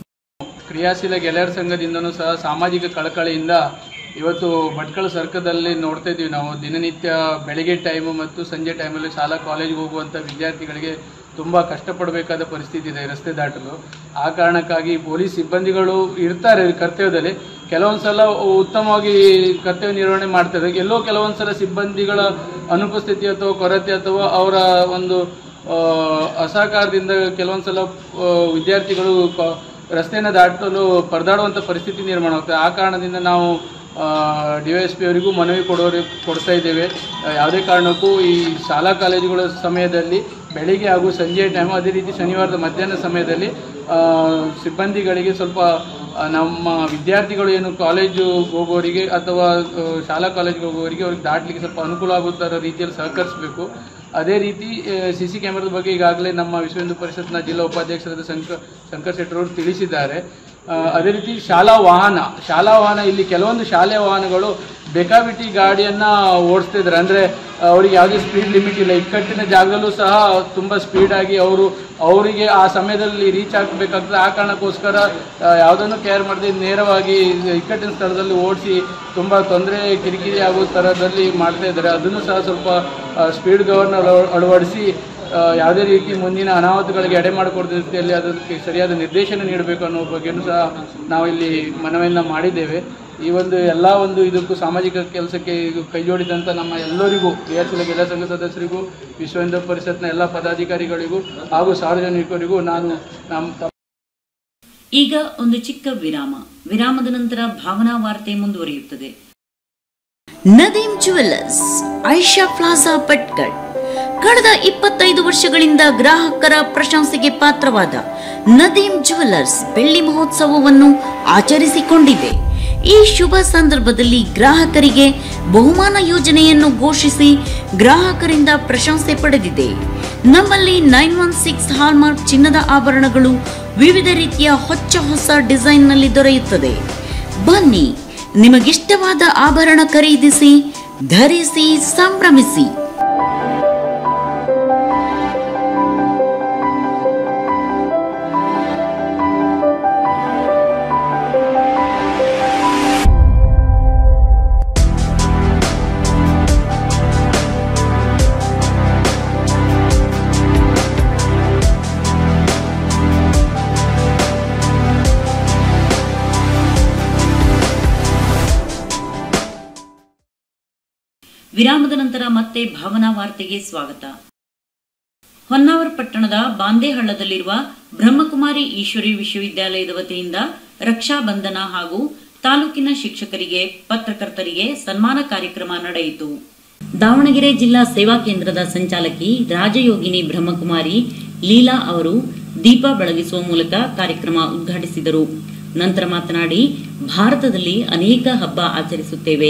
ಕ್ರಿಯಾಶೀಲ ಗೆಳೆಯರ ಸಂಘದಿಂದನೂ ಸಹ ಸಾಮಾಜಿಕ ಕಳಕಳಿಯಿಂದ ಇವತ್ತು ಭಟ್ಕಳ ಸರ್ಕದಲ್ಲಿ ನೋಡ್ತಾ ಇದ್ದೀವಿ ನಾವು ದಿನನಿತ್ಯ ಬೆಳಗ್ಗೆ ಟೈಮು ಮತ್ತು ಸಂಜೆ ಟೈಮಲ್ಲಿ ಶಾಲಾ ಕಾಲೇಜಿಗೆ ಹೋಗುವಂಥ ವಿದ್ಯಾರ್ಥಿಗಳಿಗೆ ತುಂಬ ಕಷ್ಟಪಡಬೇಕಾದ ಪರಿಸ್ಥಿತಿ ಇದೆ ರಸ್ತೆ ದಾಟಲು ಆ ಕಾರಣಕ್ಕಾಗಿ ಪೊಲೀಸ್ ಸಿಬ್ಬಂದಿಗಳು ಇರ್ತಾರೆ ಕರ್ತವ್ಯದಲ್ಲಿ ಕೆಲವೊಂದು ಸಲ ಉತ್ತಮವಾಗಿ ಕರ್ತವ್ಯ ನಿರ್ವಹಣೆ ಮಾಡ್ತಾರೆ ಎಲ್ಲೋ ಕೆಲವೊಂದು ಸಲ ಸಿಬ್ಬಂದಿಗಳ ಅನುಪಸ್ಥಿತಿ ಅಥವಾ ಕೊರತೆ ಅಥವಾ ಅವರ ಒಂದು ಆ, ಅಸಹಕಾರದಿಂದ ಕೆಲವೊಂದು ಸಲ ಆ, ವಿದ್ಯಾರ್ಥಿಗಳು ಕ- ರಸ್ತೆಯನ್ನು ದಾಟಲು ಪರದಾಡುವಂಥ ಪರಿಸ್ಥಿತಿ ನಿರ್ಮಾಣ ಆಗ್ತದೆ ಆ ಕಾರಣದಿಂದ ನಾವು ಡಿ ಎಸ್ ಪಿ ಅವರಿಗೂ ಮನವಿ ಕೊಡೋರಿ ಕೊಡ್ತಾ ಇದ್ದೇವೆ ಆ, ಯಾವುದೇ ಕಾರಣಕ್ಕೂ ಈ ಶಾಲಾ ಕಾಲೇಜುಗಳ ಸಮಯದಲ್ಲಿ ಬೆಳಿಗ್ಗೆ ಹಾಗೂ ಸಂಜೆ ಟೈಮ್ ಅದೇ ರೀತಿ ಶನಿವಾರದ ಮಧ್ಯಾಹ್ನ ಸಮಯದಲ್ಲಿ ಆ, ಸಿಬ್ಬಂದಿಗಳಿಗೆ ಸ್ವಲ್ಪ ಆ, ನಮ್ಮ ವಿದ್ಯಾರ್ಥಿಗಳು ಏನು ಕಾಲೇಜು ಹೋಗೋರಿಗೆ ಅಥವಾ ಆ, ಶಾಲಾ ಕಾಲೇಜಿಗೆ ಹೋಗೋರಿಗೆ ಅವ್ರಿಗೆ ದಾಟಲಿಕ್ಕೆ ಸ್ವಲ್ಪ ಅನುಕೂಲ ಆಗುತ್ತರ ರೀತಿಯಲ್ಲಿ ಸಹಕರಿಸಬೇಕು ಅದೇ ರೀತಿ ಸಿ ಸಿ ಕ್ಯಾಮೆರಾದ ಬಗ್ಗೆ ಈಗಾಗಲೇ ನಮ್ಮ ವಿಶ್ವ ಹಿಂದೂ ಪರಿಷತ್ನ ಜಿಲ್ಲಾ ಉಪಾಧ್ಯಕ್ಷರಾದ ಶಂಕರ್ ಶಂಕರ್ ಶೆಟ್ಟರ್ ಅವರು ತಿಳಿಸಿದ್ದಾರೆ ಆ, ಅದೇ ರೀತಿ ಶಾಲಾ ವಾಹನ ಶಾಲಾ ವಾಹನ ಇಲ್ಲಿ ಕೆಲವೊಂದು ಶಾಲೆಯ ವಾಹನಗಳು ಬೇಕಾಬಿಟ್ಟಿ ಗಾಡಿಯನ್ನ ಓಡಿಸ್ತಾ ಇದ್ದಾರೆ ಅಂದ್ರೆ ಅವರಿಗೆ ಯಾವುದೇ ಸ್ಪೀಡ್ ಲಿಮಿಟ್ ಇಲ್ಲ ಇಕ್ಕಟ್ಟಿನ ಜಾಗದಲ್ಲೂ ಸಹ ತುಂಬ ಸ್ಪೀಡಾಗಿ ಅವರು ಅವರಿಗೆ ಆ ಸಮಯದಲ್ಲಿ ರೀಚ್ ಆಗಬೇಕಾಗ್ತದೆ ಆ ಕಾರಣಕ್ಕೋಸ್ಕರ ಆ, ಯಾವುದನ್ನು ಕೇರ್ ಮಾಡದೆ ನೇರವಾಗಿ ಇಕ್ಕಟ್ಟಿನ ಸ್ಥಳದಲ್ಲಿ ಓಡಿಸಿ ತುಂಬ ತೊಂದರೆ ಕಿರಿಕಿರಿ ಆಗೋ ಥರದಲ್ಲಿ ಮಾಡ್ತಾ ಇದ್ದಾರೆ ಅದನ್ನು ಸಹ ಸ್ವಲ್ಪ ಸ್ಪೀಡ್ ಗವರ್ನರ್ ಅಳವಡಿಸಿ ಆ, ಯಾವುದೇ ರೀತಿ ಮುಂದಿನ ಅನಾಹುತಗಳಿಗೆ ಎಡೆ ಮಾಡಿಕೊಡ್ದ ರೀತಿಯಲ್ಲಿ ಅದಕ್ಕೆ ಸರಿಯಾದ ನಿರ್ದೇಶನ ನೀಡಬೇಕು ಅನ್ನೋ ಬಗ್ಗೆನೂ ಸಹ ನಾವು ಇಲ್ಲಿ ಮನವಿಯನ್ನು ಮಾಡಿದ್ದೇವೆ ಈ ಒಂದು ಎಲ್ಲ ಒಂದು ಇದಕ್ಕೂ ಸಾಮಾಜಿಕ ಕೆಲಸಕ್ಕೆ ಇದು ಕೈ ಜೋಡಿದಂಥ ನಮ್ಮ ಎಲ್ಲರಿಗೂ ಕ್ರಿಯಾಶೀಲ ಗೆಲ ಸಂಘ ಸದಸ್ಯರಿಗೂ ವಿಶ್ವ ಹಿಂದೂ ಪರಿಷತ್ನ ಎಲ್ಲ ಪದಾಧಿಕಾರಿಗಳಿಗೂ ಹಾಗೂ ಸಾರ್ವಜನಿಕರಿಗೂ ನಾನು ನಮ್ಮ ಈಗ ಒಂದು ಚಿಕ್ಕ ವಿರಾಮ ವಿರಾಮದ ನಂತರ ಭಾವನಾ ವಾರ್ತೆ ಮುಂದುವರಿಯುತ್ತದೆ ನದೀಂ ಜುವೆಲ್ಲರ್ಸ್ ಐಷಾ ಪ್ಲಾಜಾ ಭಟ್ಕಳ್ ಕಳೆದ ಇಪ್ಪತ್ತೈದು ವರ್ಷಗಳಿಂದ ಗ್ರಾಹಕರ ಪ್ರಶಂಸೆಗೆ ಪಾತ್ರವಾದ ನದೀಂ ಜುವೆಲ್ಲರ್ಸ್ ಬೆಳ್ಳಿ ಮಹೋತ್ಸವವನ್ನು ಆಚರಿಸಿಕೊಂಡಿದೆ ಈ ಶುಭ ಸಂದರ್ಭದಲ್ಲಿ ಗ್ರಾಹಕರಿಗೆ ಬಹುಮಾನ ಯೋಜನೆಯನ್ನು ಘೋಷಿಸಿ ಗ್ರಾಹಕರಿಂದ ಪ್ರಶಂಸೆ ಪಡೆದಿದೆ ನಮ್ಮಲ್ಲಿ ನೈನ್ ಒನ್ ಸಿಕ್ಸ್ ಹಾಲ್ಮಾರ್ಕ್ ಚಿನ್ನದ ಆಭರಣಗಳು ವಿವಿಧ ರೀತಿಯ ಹೊಚ್ಚ ಹೊಸ ಡಿಸೈನ್ನಲ್ಲಿ ದೊರೆಯುತ್ತದೆ ಬನ್ನಿ ನಿಮಗಿಷ್ಟವಾದ ಆಭರಣ ಖರೀದಿಸಿ ಧರಿಸಿ ಸಂಭ್ರಮಿಸಿ ವಿರಾಮದ ನಂತರ ಮತ್ತೆ ಭಾವನಾ ವಾರ್ತೆಗೆ ಸ್ವಾಗತ ಹೊನ್ನಾವರ ಪಟ್ಟಣದ ಬಾಂದೇಹಳ್ಳದಲ್ಲಿರುವ ಬ್ರಹ್ಮಕುಮಾರಿ ಈಶ್ವರಿ ವಿಶ್ವವಿದ್ಯಾಲಯದ ವತಿಯಿಂದ ರಕ್ಷಾ ಬಂಧನ ಹಾಗೂ ತಾಲೂಕಿನ ಶಿಕ್ಷಕರಿಗೆ ಪತ್ರಕರ್ತರಿಗೆ ಸನ್ಮಾನ ಕಾರ್ಯಕ್ರಮ ನಡೆಯಿತು ದಾವಣಗೆರೆ ಜಿಲ್ಲಾ ಸೇವಾ ಕೇಂದ್ರದ ಸಂಚಾಲಕಿ ರಾಜಯೋಗಿನಿ ಬ್ರಹ್ಮಕುಮಾರಿ ಲೀಲಾ ಅವರು ದೀಪ ಬೆಳಗಿಸುವ ಮೂಲಕ ಕಾರ್ಯಕ್ರಮ ಉದ್ಘಾಟಿಸಿದರು ನಂತರ ಮಾತನಾಡಿ ಭಾರತದಲ್ಲಿ ಅನೇಕ ಹಬ್ಬ ಆಚರಿಸುತ್ತೇವೆ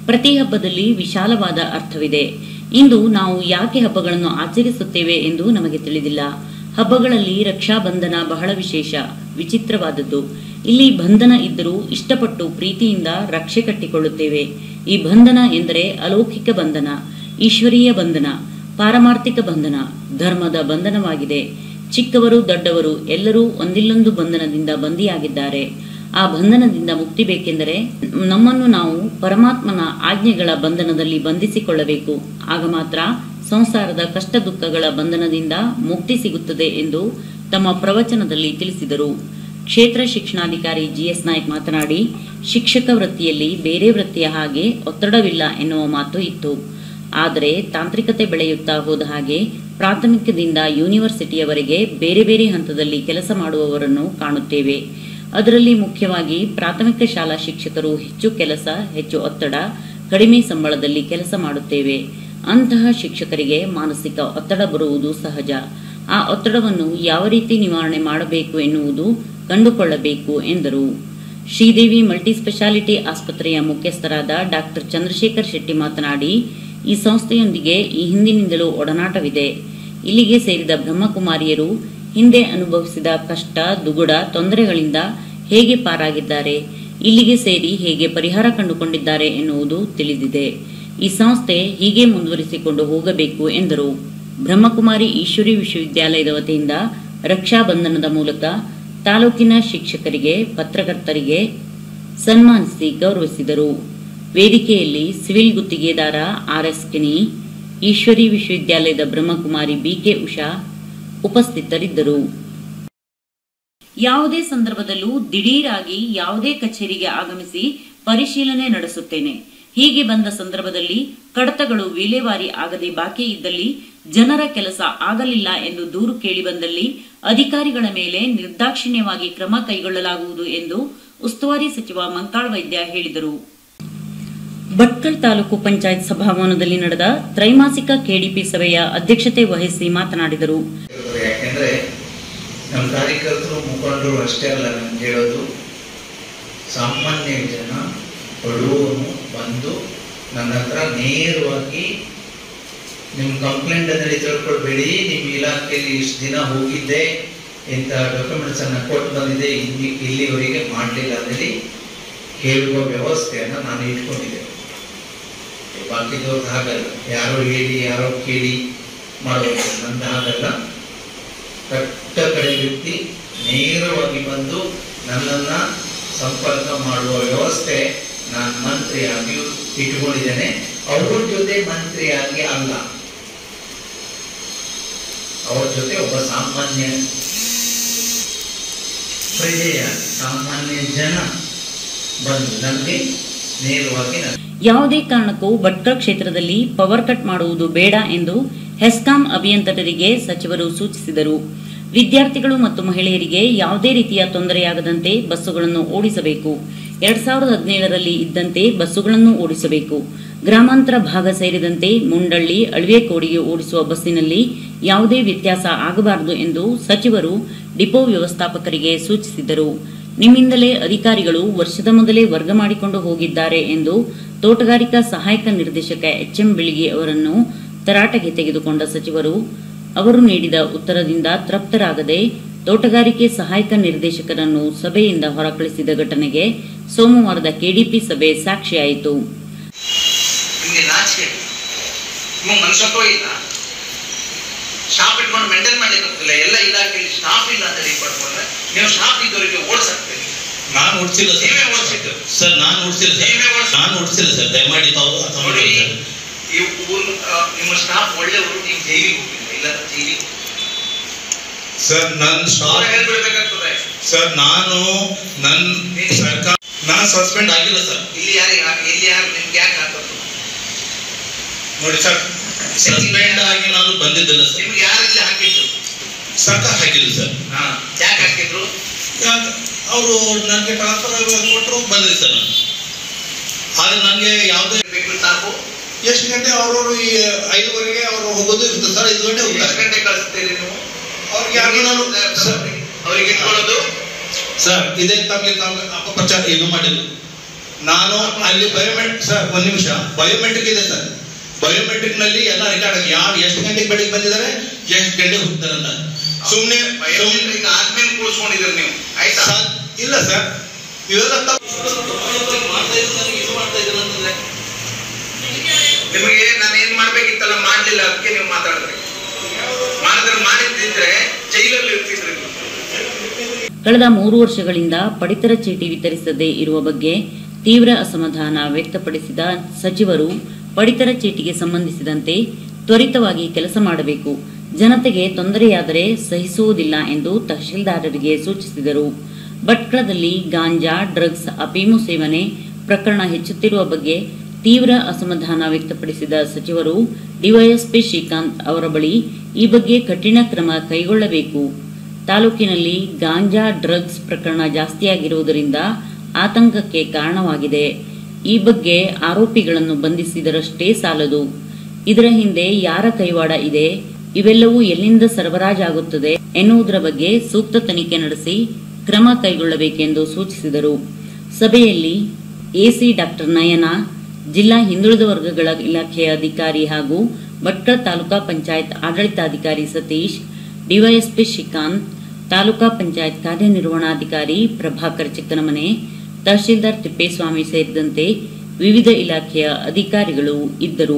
ಪ್ರತಿ ಹಬ್ಬದಲ್ಲಿ ವಿಶಾಲವಾದ ಅರ್ಥವಿದೆ ಇಂದು ನಾವು ಯಾಕೆ ಹಬ್ಬಗಳನ್ನು ಆಚರಿಸುತ್ತೇವೆ ಎಂದು ನಮಗೆ ತಿಳಿದಿಲ್ಲ ಹಬ್ಬಗಳಲ್ಲಿ ರಕ್ಷಾಬಂಧನ ಬಹಳ ವಿಶೇಷ ವಿಚಿತ್ರವಾದದ್ದು ಇಲ್ಲಿ ಬಂಧನ ಇದ್ದರೂ ಇಷ್ಟಪಟ್ಟು ಪ್ರೀತಿಯಿಂದ ರಕ್ಷೆ ಕಟ್ಟಿಕೊಳ್ಳುತ್ತೇವೆ ಈ ಬಂಧನ ಎಂದರೆ ಅಲೌಕಿಕ ಬಂಧನ ಈಶ್ವರೀಯ ಬಂಧನ ಪಾರಮಾರ್ಥಿಕ ಬಂಧನ ಧರ್ಮದ ಬಂಧನವಾಗಿದೆ ಚಿಕ್ಕವರು ದೊಡ್ಡವರು ಎಲ್ಲರೂ ಒಂದಿಲ್ಲೊಂದು ಬಂಧನದಿಂದ ಬಂದಿಯಾಗಿದ್ದಾರೆ ಆ ಬಂಧನದಿಂದ ಮುಕ್ತಿ ಬೇಕೆಂದರೆ ನಮ್ಮನ್ನು ನಾವು ಪರಮಾತ್ಮನ ಆಜ್ಞೆಗಳ ಬಂಧನದಲ್ಲಿ ಬಂಧಿಸಿಕೊಳ್ಳಬೇಕು ಆಗ ಮಾತ್ರ ಸಂಸಾರದ ಕಷ್ಟ ದುಃಖಗಳ ಬಂಧನದಿಂದ ಮುಕ್ತಿ ಸಿಗುತ್ತದೆ ಎಂದು ತಮ್ಮ ಪ್ರವಚನದಲ್ಲಿ ತಿಳಿಸಿದರು ಕ್ಷೇತ್ರ ಶಿಕ್ಷಣಾಧಿಕಾರಿ ಜಿಎಸ್ ನಾಯ್ಕ್ ಮಾತನಾಡಿ ಶಿಕ್ಷಕ ವೃತ್ತಿಯಲ್ಲಿ ಬೇರೆ ವೃತ್ತಿಯ ಹಾಗೆ ಒತ್ತಡವಿಲ್ಲ ಎನ್ನುವ ಮಾತು ಇತ್ತು ಆದರೆ ತಾಂತ್ರಿಕತೆ ಬೆಳೆಯುತ್ತಾ ಹೋದ ಹಾಗೆ ಪ್ರಾಥಮಿಕದಿಂದ ಯೂನಿವರ್ಸಿಟಿಯವರೆಗೆ ಬೇರೆ ಬೇರೆ ಹಂತದಲ್ಲಿ ಕೆಲಸ ಮಾಡುವವರನ್ನು ಕಾಣುತ್ತೇವೆ ಅದರಲ್ಲಿ ಮುಖ್ಯವಾಗಿ ಪ್ರಾಥಮಿಕ ಶಾಲಾ ಶಿಕ್ಷಕರು ಹೆಚ್ಚು ಕೆಲಸ ಹೆಚ್ಚು ಒತ್ತಡ ಕಡಿಮೆ ಸಂಬಳದಲ್ಲಿ ಕೆಲಸ ಮಾಡುತ್ತೇವೆ ಅಂತಹ ಶಿಕ್ಷಕರಿಗೆ ಮಾನಸಿಕ ಒತ್ತಡ ಬರುವುದು ಸಹಜ ಆ ಒತ್ತಡವನ್ನು ಯಾವ ರೀತಿ ನಿವಾರಣೆ ಮಾಡಬೇಕು ಎನ್ನುವುದು ಕಂಡುಕೊಳ್ಳಬೇಕು ಎಂದರು ಶ್ರೀದೇವಿ ಮಲ್ಟಿಸ್ಪೆಷಾಲಿಟಿ ಆಸ್ಪತ್ರೆಯ ಮುಖ್ಯಸ್ಥರಾದ ಡಾಕ್ಟರ್ ಚಂದ್ರಶೇಖರ್ ಶೆಟ್ಟಿ ಮಾತನಾಡಿ ಈ ಸಂಸ್ಥೆಯೊಂದಿಗೆ ಈ ಹಿಂದಿನಿಂದಲೂ ಒಡನಾಟವಿದೆ ಇಲ್ಲಿಗೆ ಸೇರಿದ ಬ್ರಹ್ಮಕುಮಾರಿಯರು ಹಿಂದೆ ಅನುಭವಿಸಿದ ಕಷ್ಟ ದುಗುಡ ತೊಂದರೆಗಳಿಂದ ಹೇಗೆ ಪಾರಾಗಿದ್ದಾರೆ ಇಲ್ಲಿಗೆ ಸೇರಿ ಹೇಗೆ ಪರಿಹಾರ ಕಂಡುಕೊಂಡಿದ್ದಾರೆ ಎನ್ನುವುದು ತಿಳಿದಿದೆ ಈ ಸಂಸ್ಥೆ ಹೀಗೆ ಮುಂದುವರಿಸಿಕೊಂಡು ಹೋಗಬೇಕು ಎಂದರು ಬ್ರಹ್ಮಕುಮಾರಿ ಈಶ್ವರಿ ವಿಶ್ವವಿದ್ಯಾಲಯದ ವತಿಯಿಂದ ರಕ್ಷಾಬಂಧನದ ಮೂಲಕ ತಾಲೂಕಿನ ಶಿಕ್ಷಕರಿಗೆ ಪತ್ರಕರ್ತರಿಗೆ ಸನ್ಮಾನಿಸಿ ಗೌರವಿಸಿದರು ವೇದಿಕೆಯಲ್ಲಿ ಸಿವಿಲ್ ಗುತ್ತಿಗೆದಾರ ಆರ್ಎಸ್ ಕಿನಿ ಈಶ್ವರಿ ವಿಶ್ವವಿದ್ಯಾಲಯದ ಬ್ರಹ್ಮಕುಮಾರಿ ಬಿಕೆ ಉಷಾ ಉಪಸ್ಥಿತರಿದ್ದರು ಯಾವುದೇ ಸಂದರ್ಭದಲ್ಲೂ ದಿಢೀರಾಗಿ ಯಾವುದೇ ಕಚೇರಿಗೆ ಆಗಮಿಸಿ ಪರಿಶೀಲನೆ ನಡೆಸುತ್ತೇನೆ ಹೀಗೆ ಬಂದ ಸಂದರ್ಭದಲ್ಲಿ ಕಡತಗಳು ವಿಲೇವಾರಿ ಆಗದೆ ಬಾಕಿ ಇದ್ದಲ್ಲಿ ಜನರ ಕೆಲಸ ಆಗಲಿಲ್ಲ ಎಂದು ದೂರು ಕೇಳಿಬಂದಲ್ಲಿ ಅಧಿಕಾರಿಗಳ ಮೇಲೆ ನಿರ್ದಾಕ್ಷಿಣ್ಯವಾಗಿ ಕ್ರಮ ಕೈಗೊಳ್ಳಲಾಗುವುದು ಎಂದು ಉಸ್ತುವಾರಿ ಸಚಿವ ಮಂಕಾಳ್ ವೈದ್ಯ ಹೇಳಿದರು ಭಟ್ಕಲ್ ತಾಲೂಕು ಪಂಚಾಯತ್ ಸಭಾಭವನದಲ್ಲಿ ನಡೆದ ತ್ರೈಮಾಸಿಕ ಕೆಡಿಪಿ ಸಭೆಯ ಅಧ್ಯಕ್ಷತೆ ವಹಿಸಿ ಮಾತನಾಡಿದರು ಯಾಕೆಂದ್ರೆ ನಮ್ಮ ಕಾರ್ಯಕರ್ತರು ಮುಖಂಡರು ಅಷ್ಟೇ ಅಲ್ಲ ನಮ್ಗೆ ಹೇಳೋದು ಸಾಮಾನ್ಯ ಜನ ಬಡವನು ಬಂದು ನನ್ನ ಹತ್ರ ನೇರವಾಗಿ ನಿಮ್ಮ ಕಂಪ್ಲೇಂಟ್ ಅನ್ನು ತಿಳ್ಕೊಳ್ಬೇಡಿ ನಿಮ್ಮ ಇಲಾಖೆಯಲ್ಲಿ ಇಷ್ಟು ದಿನ ಹೋಗಿದ್ದೆ ಇಂಥ ಡಾಕ್ಯುಮೆಂಟ್ಸ್ ಅನ್ನ ಕೊಟ್ಟು ಬಂದಿದೆ ಇಲ್ಲಿ ಇಲ್ಲಿವರೆಗೆ ಮಾಡಲಿಲ್ಲ ಅಂತೇಳಿ ಕೇಳುವ ವ್ಯವಸ್ಥೆಯನ್ನು ನಾನು ಇಟ್ಕೊಂಡಿದ್ದೆ ಬಾಕಿದವ್ರದ್ದು ಹಾಗಲ್ಲ ಯಾರೋ ಹೇಳಿ ಯಾರೋ ಕೇಳಿ ಮಾಡೋದು ನಂದು ಹಾಗಲ್ಲ ಕಟ್ಟ ಕಡೆ ವ್ಯಕ್ತಿ ನೇರವಾಗಿ ಬಂದು ನನ್ನನ್ನ ಸಂಪರ್ಕ ಮಾಡುವ ವ್ಯವಸ್ಥೆ ನಾನು ಮಂತ್ರಿಯಾಗಿ ಇಟ್ಕೊಂಡಿದ್ದೇನೆ ಅವ್ರ ಜೊತೆ ಮಂತ್ರಿಯಾಗಿ ಅಲ್ಲ ಅವ್ರ ಜೊತೆ ಒಬ್ಬ ಸಾಮಾನ್ಯ ಪ್ರಜೆಯ ಸಾಮಾನ್ಯ ಜನ ಬಂದು ನನಗೆ ನೇರವಾಗಿ ನನ್ನ ಯಾವುದೇ ಕಾರಣಕ್ಕೂ ಭಟ್ಕಳ ಕ್ಷೇತ್ರದಲ್ಲಿ ಪವರ್ ಕಟ್ ಮಾಡುವುದು ಬೇಡ ಎಂದು ಹೆಸ್ಕಾಂ ಅಭಿಯಂತರರಿಗೆ ಸಚಿವರು ಸೂಚಿಸಿದರು ವಿದ್ಯಾರ್ಥಿಗಳು ಮತ್ತು ಮಹಿಳೆಯರಿಗೆ ಯಾವುದೇ ರೀತಿಯ ತೊಂದರೆಯಾಗದಂತೆ ಬಸ್ಸುಗಳನ್ನು ಓಡಿಸಬೇಕು ಎರಡ್ ಸಾವಿರದ ಹದಿನೇಳರಲ್ಲಿ ಇದ್ದಂತೆ ಬಸ್ಸುಗಳನ್ನು ಓಡಿಸಬೇಕು ಗ್ರಾಮಾಂತರ ಭಾಗ ಸೇರಿದಂತೆ ಮುಂಡಳ್ಳಿ ಅಳ್ವೆಕೋಡಿಗೆ ಓಡಿಸುವ ಬಸ್ಸಿನಲ್ಲಿ ಯಾವುದೇ ವ್ಯತ್ಯಾಸ ಆಗಬಾರದು ಎಂದು ಸಚಿವರು ಡಿಪೋ ವ್ಯವಸ್ಥಾಪಕರಿಗೆ ಸೂಚಿಸಿದರು ನಿಮ್ಮಿಂದಲೇ ಅಧಿಕಾರಿಗಳು ವರ್ಷದ ಮೊದಲೇ ವರ್ಗ ಮಾಡಿಕೊಂಡು ಹೋಗಿದ್ದಾರೆ ಎಂದು ತೋಟಗಾರಿಕಾ ಸಹಾಯಕ ನಿರ್ದೇಶಕ ಎಚ್ಎಂ ಬಿಳಿಗಿ ಅವರನ್ನು ತರಾಟೆಗೆ ತೆಗೆದುಕೊಂಡ ಸಚಿವರು ಅವರು ನೀಡಿದ ಉತ್ತರದಿಂದ ತೃಪ್ತರಾಗದೆ ತೋಟಗಾರಿಕೆ ಸಹಾಯಕ ನಿರ್ದೇಶಕರನ್ನು ಸಭೆಯಿಂದ ಹೊರಕಳಿಸಿದ ಘಟನೆಗೆ ಸೋಮವಾರದ ಕೆಡಿಪಿ ಸಭೆ ಸಾಕ್ಷಿಯಾಯಿತು ನಿಮ್ಗೆ ನಾಚಿಕೆ ನಿಮಗೆ ಮನುಷ್ಯತ್ವ ಇಲ್ಲ ಸ್ಟಾಫ್ ಇಟ್ಕೊಂಡು ಮೇಂಟೈನ್ ಮಾಡ್ಲಿಕ್ಕೆ ಆಗ್ತಿಲ್ಲ ಎಲ್ಲ ಇಲಾಖೆಯಲ್ಲಿ ಸ್ಟಾಫ್ ಇಲ್ಲ ಅಂತ ಹೇಳಿ ಪಡ್ಕೊಂಡ್ರೆ ನೀವು ಸ್ಟಾಫ್ ಇದ್ದವರಿಗೆ ಓಡಿಸಾಕ್ತೀರಿ ನಾನು ಉಡ್ಸಿಲ್ಲ ಸರ್ ನೀವೇ ಓಡಿಸಿದ್ದು ಸರ್ ನಾನು ಉಡ್ಸಿಲ್ಲ ಸರ್ ನೀವೇ ಓಡ್ಸಿ- ನಾನು ಉಡ್ಸಿಲ್ಲ ಸರ್ ದಯಮಾಡಿ ತಾವು ತಾವು ನೋಡಿ ನೋಡಿ ಸರ್. ಈ ಊರು ಆ, ನಿಮ್ಮ ಸ್ಟಾಫ್ ಒಳ್ಳೆಯವರು ನೀವು ಜೈಲಿಗೆ ಹೋಗಿಲ್ಲ ಇಲ್ಲ ಜೈಲಿಗೆ ಸರ್ ನನ್ನ ಅವ್ರು ಸ್ಟಾಫ್ ಹೇಳ್ಬಿಡ್ಬೇಕಾಗ್ತದೆ ಸರ್ ನಾನು ನನ್ನ ಸರ್ಕಾರ ನಾನು ಸಸ್ಪೆಂಡ್ ಆಗಿಲ್ಲ ಸರ್ ಇಲ್ಲಿ ಯಾರಿಗೆ ಹಾಕಿ ಇಲ್ಲಿ ಯಾರು ನಿಮ್ಗೆ ಯಾಕೆ ಹಾಕೋದು ನೋಡಿ ಸರ್ ಸಸ್ಪೆಂಡ್ ಆಗಿ ನಾನು ಬಂದಿದ್ದಿಲ್ಲ ಸರ್ ನಿಮ್ಗೆ ಯಾರು ಇಲ್ಲಿ ಹಾಕಿದ್ರು ಸರ್ಕಾರ ಹಾಕಿಲ್ಲ ಸರ್ ಹಾ ಯಾಕೆ ಹಾಕಿದ್ರು ಅವರು ನನಗೆ ಟ್ರಾನ್ಸ್ಫರ್ ಕೊಟ್ಟರು ಬಂದಿದೆ ಸರ್ ನಾನು ಆದ್ರೆ ನನಗೆ ಯಾವುದೇ ಬೇಕು ತಾವು ಎಷ್ಟು ಗಂಟೆ ಅವ್ರವ್ರು ಈ ಐದುವರೆಗೆ ಅವರು ಹೋಗೋದು ಇರ್ತದೆ ಸರ್ ಐದು ಗಂಟೆ ಎಷ್ಟು ಹೋಗ್ತಾರೆ ಗಂಟೆ ಕಳಿಸ್ತೀರಿ ನೀವು ಅವ್ರಿಗೆ ಯಾರಿಗೂ ನಾನು ಸರ್ ಅವ್ರಿಗೆ ಇಟ್ಕೊಳ್ಳೋದು ಸರ್ ಇದೇ ತಮಗೆ ತಾವು ಅಪಪ್ರಚಾರ ಇದು ಮಾಡಿಲ್ಲ ನಾನು ಅಲ್ಲಿ ಬಯೋಮೆಟ್ರಿಕ್ ಸರ್ ಒಂದು ನಿಮಿಷ ಬಯೋಮೆಟ್ರಿಕ್ ಇದೆ ಸರ್ ಬಯೋಮೆಟ್ರಿಕ್ ನಲ್ಲಿ ಎಲ್ಲ ರೆಕಾರ್ಡ್ ಯಾರು ಎಷ್ಟು ಗಂಟೆಗೆ ಬೆಳಿಗ್ಗೆ ಬಂದಿದ್ದಾರೆ ಎಷ್ಟು ಗಂಟೆಗೆ ಹೋಗ್ತಾರೆ ಅಂತ ಸುಮ್ಮನೆ ಬಯೋಮೆಟ್ರಿಕ್ ಆದ್ಮೇಲೆ ಕೂರಿಸ್ಕೊಂಡಿದ್ದೀರಿ ನೀವು ಆಯ್ತಾ ಇಲ್ಲ ಸರ್ ಇವೆಲ್ಲ ತಪ್ಪು ಮಾಡ್ತಾ ಇದ್ದಾರೆ ಇದು ಮಾಡ್ತಾ ಇದ್ದಾರೆ ಅಂತಂದ್ರೆ ನಿಮಗೆ ನಾನು ಏನ್ ಮಾಡ್ಬೇಕಿತ್ತಲ್ಲ ಮಾಡ್ಲಿಲ್ಲ ಅದಕ್ಕೆ ನೀವು ಮಾತಾಡಿದ್ರಿ ಮಾಡಿದ್ರೆ ಮಾಡಿದ್ರೆ ಜೈಲಲ್ಲಿ ಇರ್ತಿದ್ರಿ ನೀವು ಕಳೆದ ಮೂರು ವರ್ಷಗಳಿಂದ ಪಡಿತರ ಚೀಟಿ ವಿತರಿಸದೇ ಇರುವ ಬಗ್ಗೆ ತೀವ್ರ ಅಸಮಾಧಾನ ವ್ಯಕ್ತಪಡಿಸಿದ ಸಚಿವರು ಪಡಿತರ ಚೀಟಿಗೆ ಸಂಬಂಧಿಸಿದಂತೆ ತ್ವರಿತವಾಗಿ ಕೆಲಸ ಮಾಡಬೇಕು ಜನತೆಗೆ ತೊಂದರೆಯಾದರೆ ಸಹಿಸುವುದಿಲ್ಲ ಎಂದು ತಹಶೀಲ್ದಾರರಿಗೆ ಸೂಚಿಸಿದರು ಭಟ್ಕಳದಲ್ಲಿ ಗಾಂಜಾ ಡ್ರಗ್ಸ್ ಅಫೀಮು ಸೇವನೆ ಪ್ರಕರಣ ಹೆಚ್ಚುತ್ತಿರುವ ಬಗ್ಗೆ ತೀವ್ರ ಅಸಮಾಧಾನ ವ್ಯಕ್ತಪಡಿಸಿದ ಸಚಿವರು ಡಿವೈಎಸ್ಪಿ ಶ್ರೀಕಾಂತ್ ಅವರ ಬಳಿ ಈ ಬಗ್ಗೆ ಕಠಿಣ ಕ್ರಮ ಕೈಗೊಳ್ಳಬೇಕು ತಾಲೂಕಿನಲ್ಲಿ ಗಾಂಜಾ ಡ್ರಗ್ಸ್ ಪ್ರಕರಣ ಜಾಸ್ತಿಯಾಗಿರುವುದರಿಂದ ಆತಂಕಕ್ಕೆ ಕಾರಣವಾಗಿದೆ ಈ ಬಗ್ಗೆ ಆರೋಪಿಗಳನ್ನು ಬಂಧಿಸಿದರಷ್ಟೇ ಸಾಲದು ಇದರ ಹಿಂದೆ ಯಾರ ಕೈವಾಡ ಇದೆ ಇವೆಲ್ಲವೂ ಎಲ್ಲಿಂದ ಸರಬರಾಜಾಗುತ್ತದೆ ಎನ್ನುವುದರ ಬಗ್ಗೆ ಸೂಕ್ತ ತನಿಖೆ ನಡೆಸಿ ಕ್ರಮ ಕೈಗೊಳ್ಳಬೇಕೆಂದು ಸೂಚಿಸಿದರು ಸಭೆಯಲ್ಲಿ ಎಸಿ ಡಾಕ್ಟರ್ ನಯನ ಜಿಲ್ಲಾ ಹಿಂದುಳಿದ ವರ್ಗಗಳ ಇಲಾಖೆಯ ಅಧಿಕಾರಿ ಹಾಗೂ ಭಟ್ಕಳ ತಾಲೂಕಾ ಪಂಚಾಯತ್ ಆಡಳಿತಾಧಿಕಾರಿ ಸತೀಶ್ ಡಿವೈಎಸ್ಪಿ ಶ್ರೀಕಾಂತ್ ತಾಲೂಕಾ ಪಂಚಾಯತ್ ಕಾರ್ಯನಿರ್ವಹಣಾಧಿಕಾರಿ ಪ್ರಭಾಕರ್ ಚಿಕ್ಕನಮನೆ ತಹಶೀಲ್ದಾರ್ ತಿಪ್ಪೇಸ್ವಾಮಿ ಸೇರಿದಂತೆ ವಿವಿಧ ಇಲಾಖೆಯ ಅಧಿಕಾರಿಗಳು ಇದ್ದರು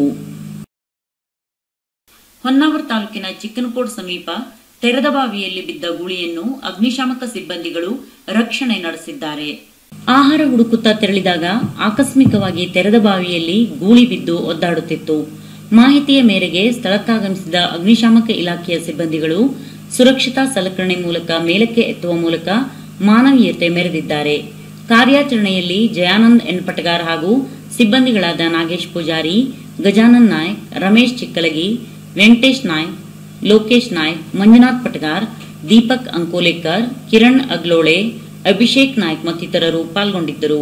ಹೊನ್ನಾವರ ತಾಲೂಕಿನ ಚಿಕ್ಕನಕೋಡ್ ಸಮೀಪ ತೆರೆದ ಬಾವಿಯಲ್ಲಿ ಬಿದ್ದ ಗುಳಿಯನ್ನು ಅಗ್ನಿಶಾಮಕ ಸಿಬ್ಬಂದಿಗಳು ರಕ್ಷಣೆ ನಡೆಸಿದ್ದಾರೆ ಆಹಾರ ಹುಡುಕುತ್ತಾ ತೆರಳಿದಾಗ ಆಕಸ್ಮಿಕವಾಗಿ ತೆರೆದ ಬಾವಿಯಲ್ಲಿ ಗೂಳಿ ಬಿದ್ದು ಒದ್ದಾಡುತ್ತಿತ್ತು ಮಾಹಿತಿಯ ಮೇರೆಗೆ ಸ್ಥಳಕ್ಕಾಗಮಿಸಿದ ಅಗ್ನಿಶಾಮಕ ಇಲಾಖೆಯ ಸಿಬ್ಬಂದಿಗಳು ಸುರಕ್ಷತಾ ಸಲಕರಣೆ ಮೂಲಕ ಮೇಲಕ್ಕೆ ಎತ್ತುವ ಮೂಲಕ ಮಾನವೀಯತೆ ಮೆರೆದಿದ್ದಾರೆ ಕಾರ್ಯಾಚರಣೆಯಲ್ಲಿ ಜಯಾನಂದ್ ಎನ್ ಪಟಗಾರ್ ಹಾಗೂ ಸಿಬ್ಬಂದಿಗಳಾದ ನಾಗೇಶ್ ಪೂಜಾರಿ ಗಜಾನನ್ ನಾಯ್ಕ್ ರಮೇಶ್ ಚಿಕ್ಕಲಗಿ ವೆಂಕಟೇಶ್ ನಾಯ್ಕ್ ಲೋಕೇಶ್ ನಾಯ್ಕ್ ಮಂಜುನಾಥ್ ಪಟಗಾರ್ ದೀಪಕ್ ಅಂಕೋಲೇಕರ್ ಕಿರಣ್ ಅಗ್ಲೋಳೆ ಅಭಿಷೇಕ್ ನಾಯ್ಕ್ ಮತ್ತಿತರರು ಪಾಲ್ಗೊಂಡಿದ್ದರು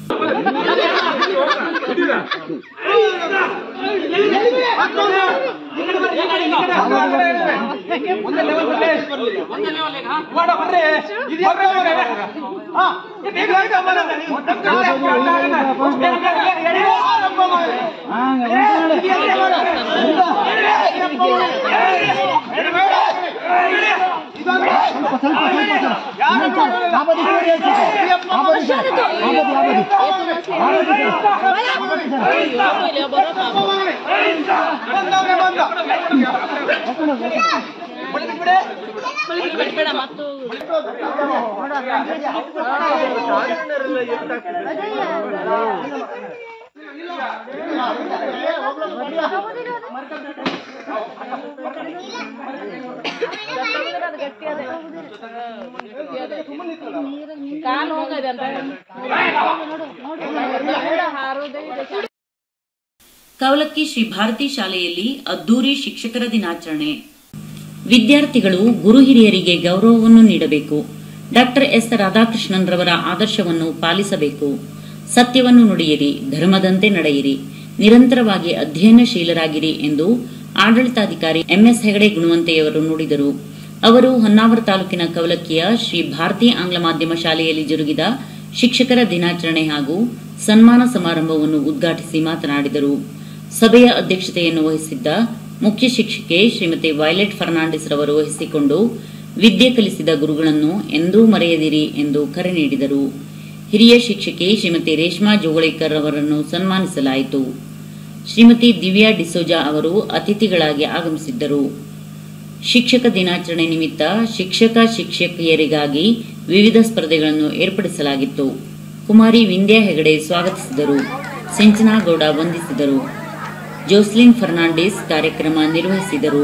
ಕವಲಕ್ಕಿ ಶ್ರೀ ಭಾರತಿ ಶಾಲೆಯಲ್ಲಿ ಅದ್ದೂರಿ ಶಿಕ್ಷಕರ ದಿನಾಚರಣೆ ವಿದ್ಯಾರ್ಥಿಗಳು ಗುರು ಹಿರಿಯರಿಗೆ ಗೌರವವನ್ನು ನೀಡಬೇಕು ಡಾಕ್ಟರ್ ಎಸ್ ರಾಧಾಕೃಷ್ಣನ್ ರವರ ಆದರ್ಶವನ್ನು ಪಾಲಿಸಬೇಕು ಸತ್ಯವನ್ನು ನುಡಿಯಿರಿ ಧರ್ಮದಂತೆ ನಡೆಯಿರಿ ನಿರಂತರವಾಗಿ ಅಧ್ಯಯನಶೀಲರಾಗಿರಿ ಎಂದು ಆಡಳಿತಾಧಿಕಾರಿ ಎಂಎಸ್ ಹೆಗಡೆ ಗುಣವಂತೆಯವರು ನುಡಿದರು ಅವರು ಹೊನ್ನಾವರ ತಾಲೂಕಿನ ಕವಲಕ್ಕಿಯ ಶ್ರೀ ಭಾರತೀಯ ಆಂಗ್ಲ ಮಾಧ್ಯಮ ಶಾಲೆಯಲ್ಲಿ ಜರುಗಿದ ಶಿಕ್ಷಕರ ದಿನಾಚರಣೆ ಹಾಗೂ ಸನ್ಮಾನ ಸಮಾರಂಭವನ್ನು ಉದ್ಘಾಟಿಸಿ ಮಾತನಾಡಿದರು ಸಭೆಯ ಅಧ್ಯಕ್ಷತೆಯನ್ನು ವಹಿಸಿದ್ದ ಮುಖ್ಯ ಶಿಕ್ಷಕಿ ಶ್ರೀಮತಿ ವೈಲೆಟ್ ಫರ್ನಾಂಡಿಸ್ ರವರು ವಹಿಸಿಕೊಂಡು ವಿದ್ಯೆ ಕಲಿಸಿದ ಗುರುಗಳನ್ನು ಎಂದೂ ಮರೆಯದಿರಿ ಎಂದು ಕರೆ ನೀಡಿದರು ಹಿರಿಯ ಶಿಕ್ಷಕಿ ಶ್ರೀಮತಿ ರೇಷ್ಮಾ ಜೋಗಳೇಕರ್ ಅವರನ್ನು ಸನ್ಮಾನಿಸಲಾಯಿತು ಶ್ರೀಮತಿ ದಿವ್ಯಾ ಡಿಸೋಜಾ ಅವರು ಅತಿಥಿಗಳಾಗಿ ಆಗಮಿಸಿದ್ದರು ಶಿಕ್ಷಕ ದಿನಾಚರಣೆ ನಿಮಿತ್ತ ಶಿಕ್ಷಕ ಶಿಕ್ಷಕಿಯರಿಗಾಗಿ ವಿವಿಧ ಸ್ಪರ್ಧೆಗಳನ್ನು ಏರ್ಪಡಿಸಲಾಗಿತ್ತು ಕುಮಾರಿ ವಿಂದ್ಯಾ ಹೆಗಡೆ ಸ್ವಾಗತಿಸಿದರು ಸಿಂಚನಾಗೌಡ ವಂದಿಸಿದರು ಜೋಸ್ಲಿನ್ ಫರ್ನಾಂಡಿಸ್ ಕಾರ್ಯಕ್ರಮ ನಿರ್ವಹಿಸಿದರು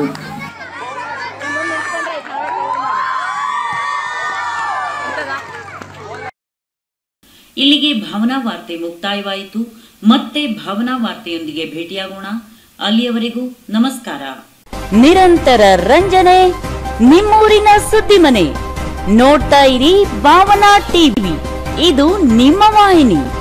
ಇಲ್ಲಿಗೆ ಭಾವನಾ ವಾರ್ತೆ ಮುಕ್ತಾಯವಾಯಿತು ಮತ್ತೆ ಭಾವನಾ ವಾರ್ತೆಯೊಂದಿಗೆ ಭೇಟಿಯಾಗೋಣ ಅಲ್ಲಿಯವರೆಗೂ ನಮಸ್ಕಾರ ನಿರಂತರ ರಂಜನೆ ನಿಮ್ಮೂರಿನ ಸುದ್ದಿ ಮನೆ ನೋಡ್ತಾ ಇರಿ ಭಾವನಾ ಟಿವಿ ಇದು ನಿಮ್ಮ ವಾಹಿನಿ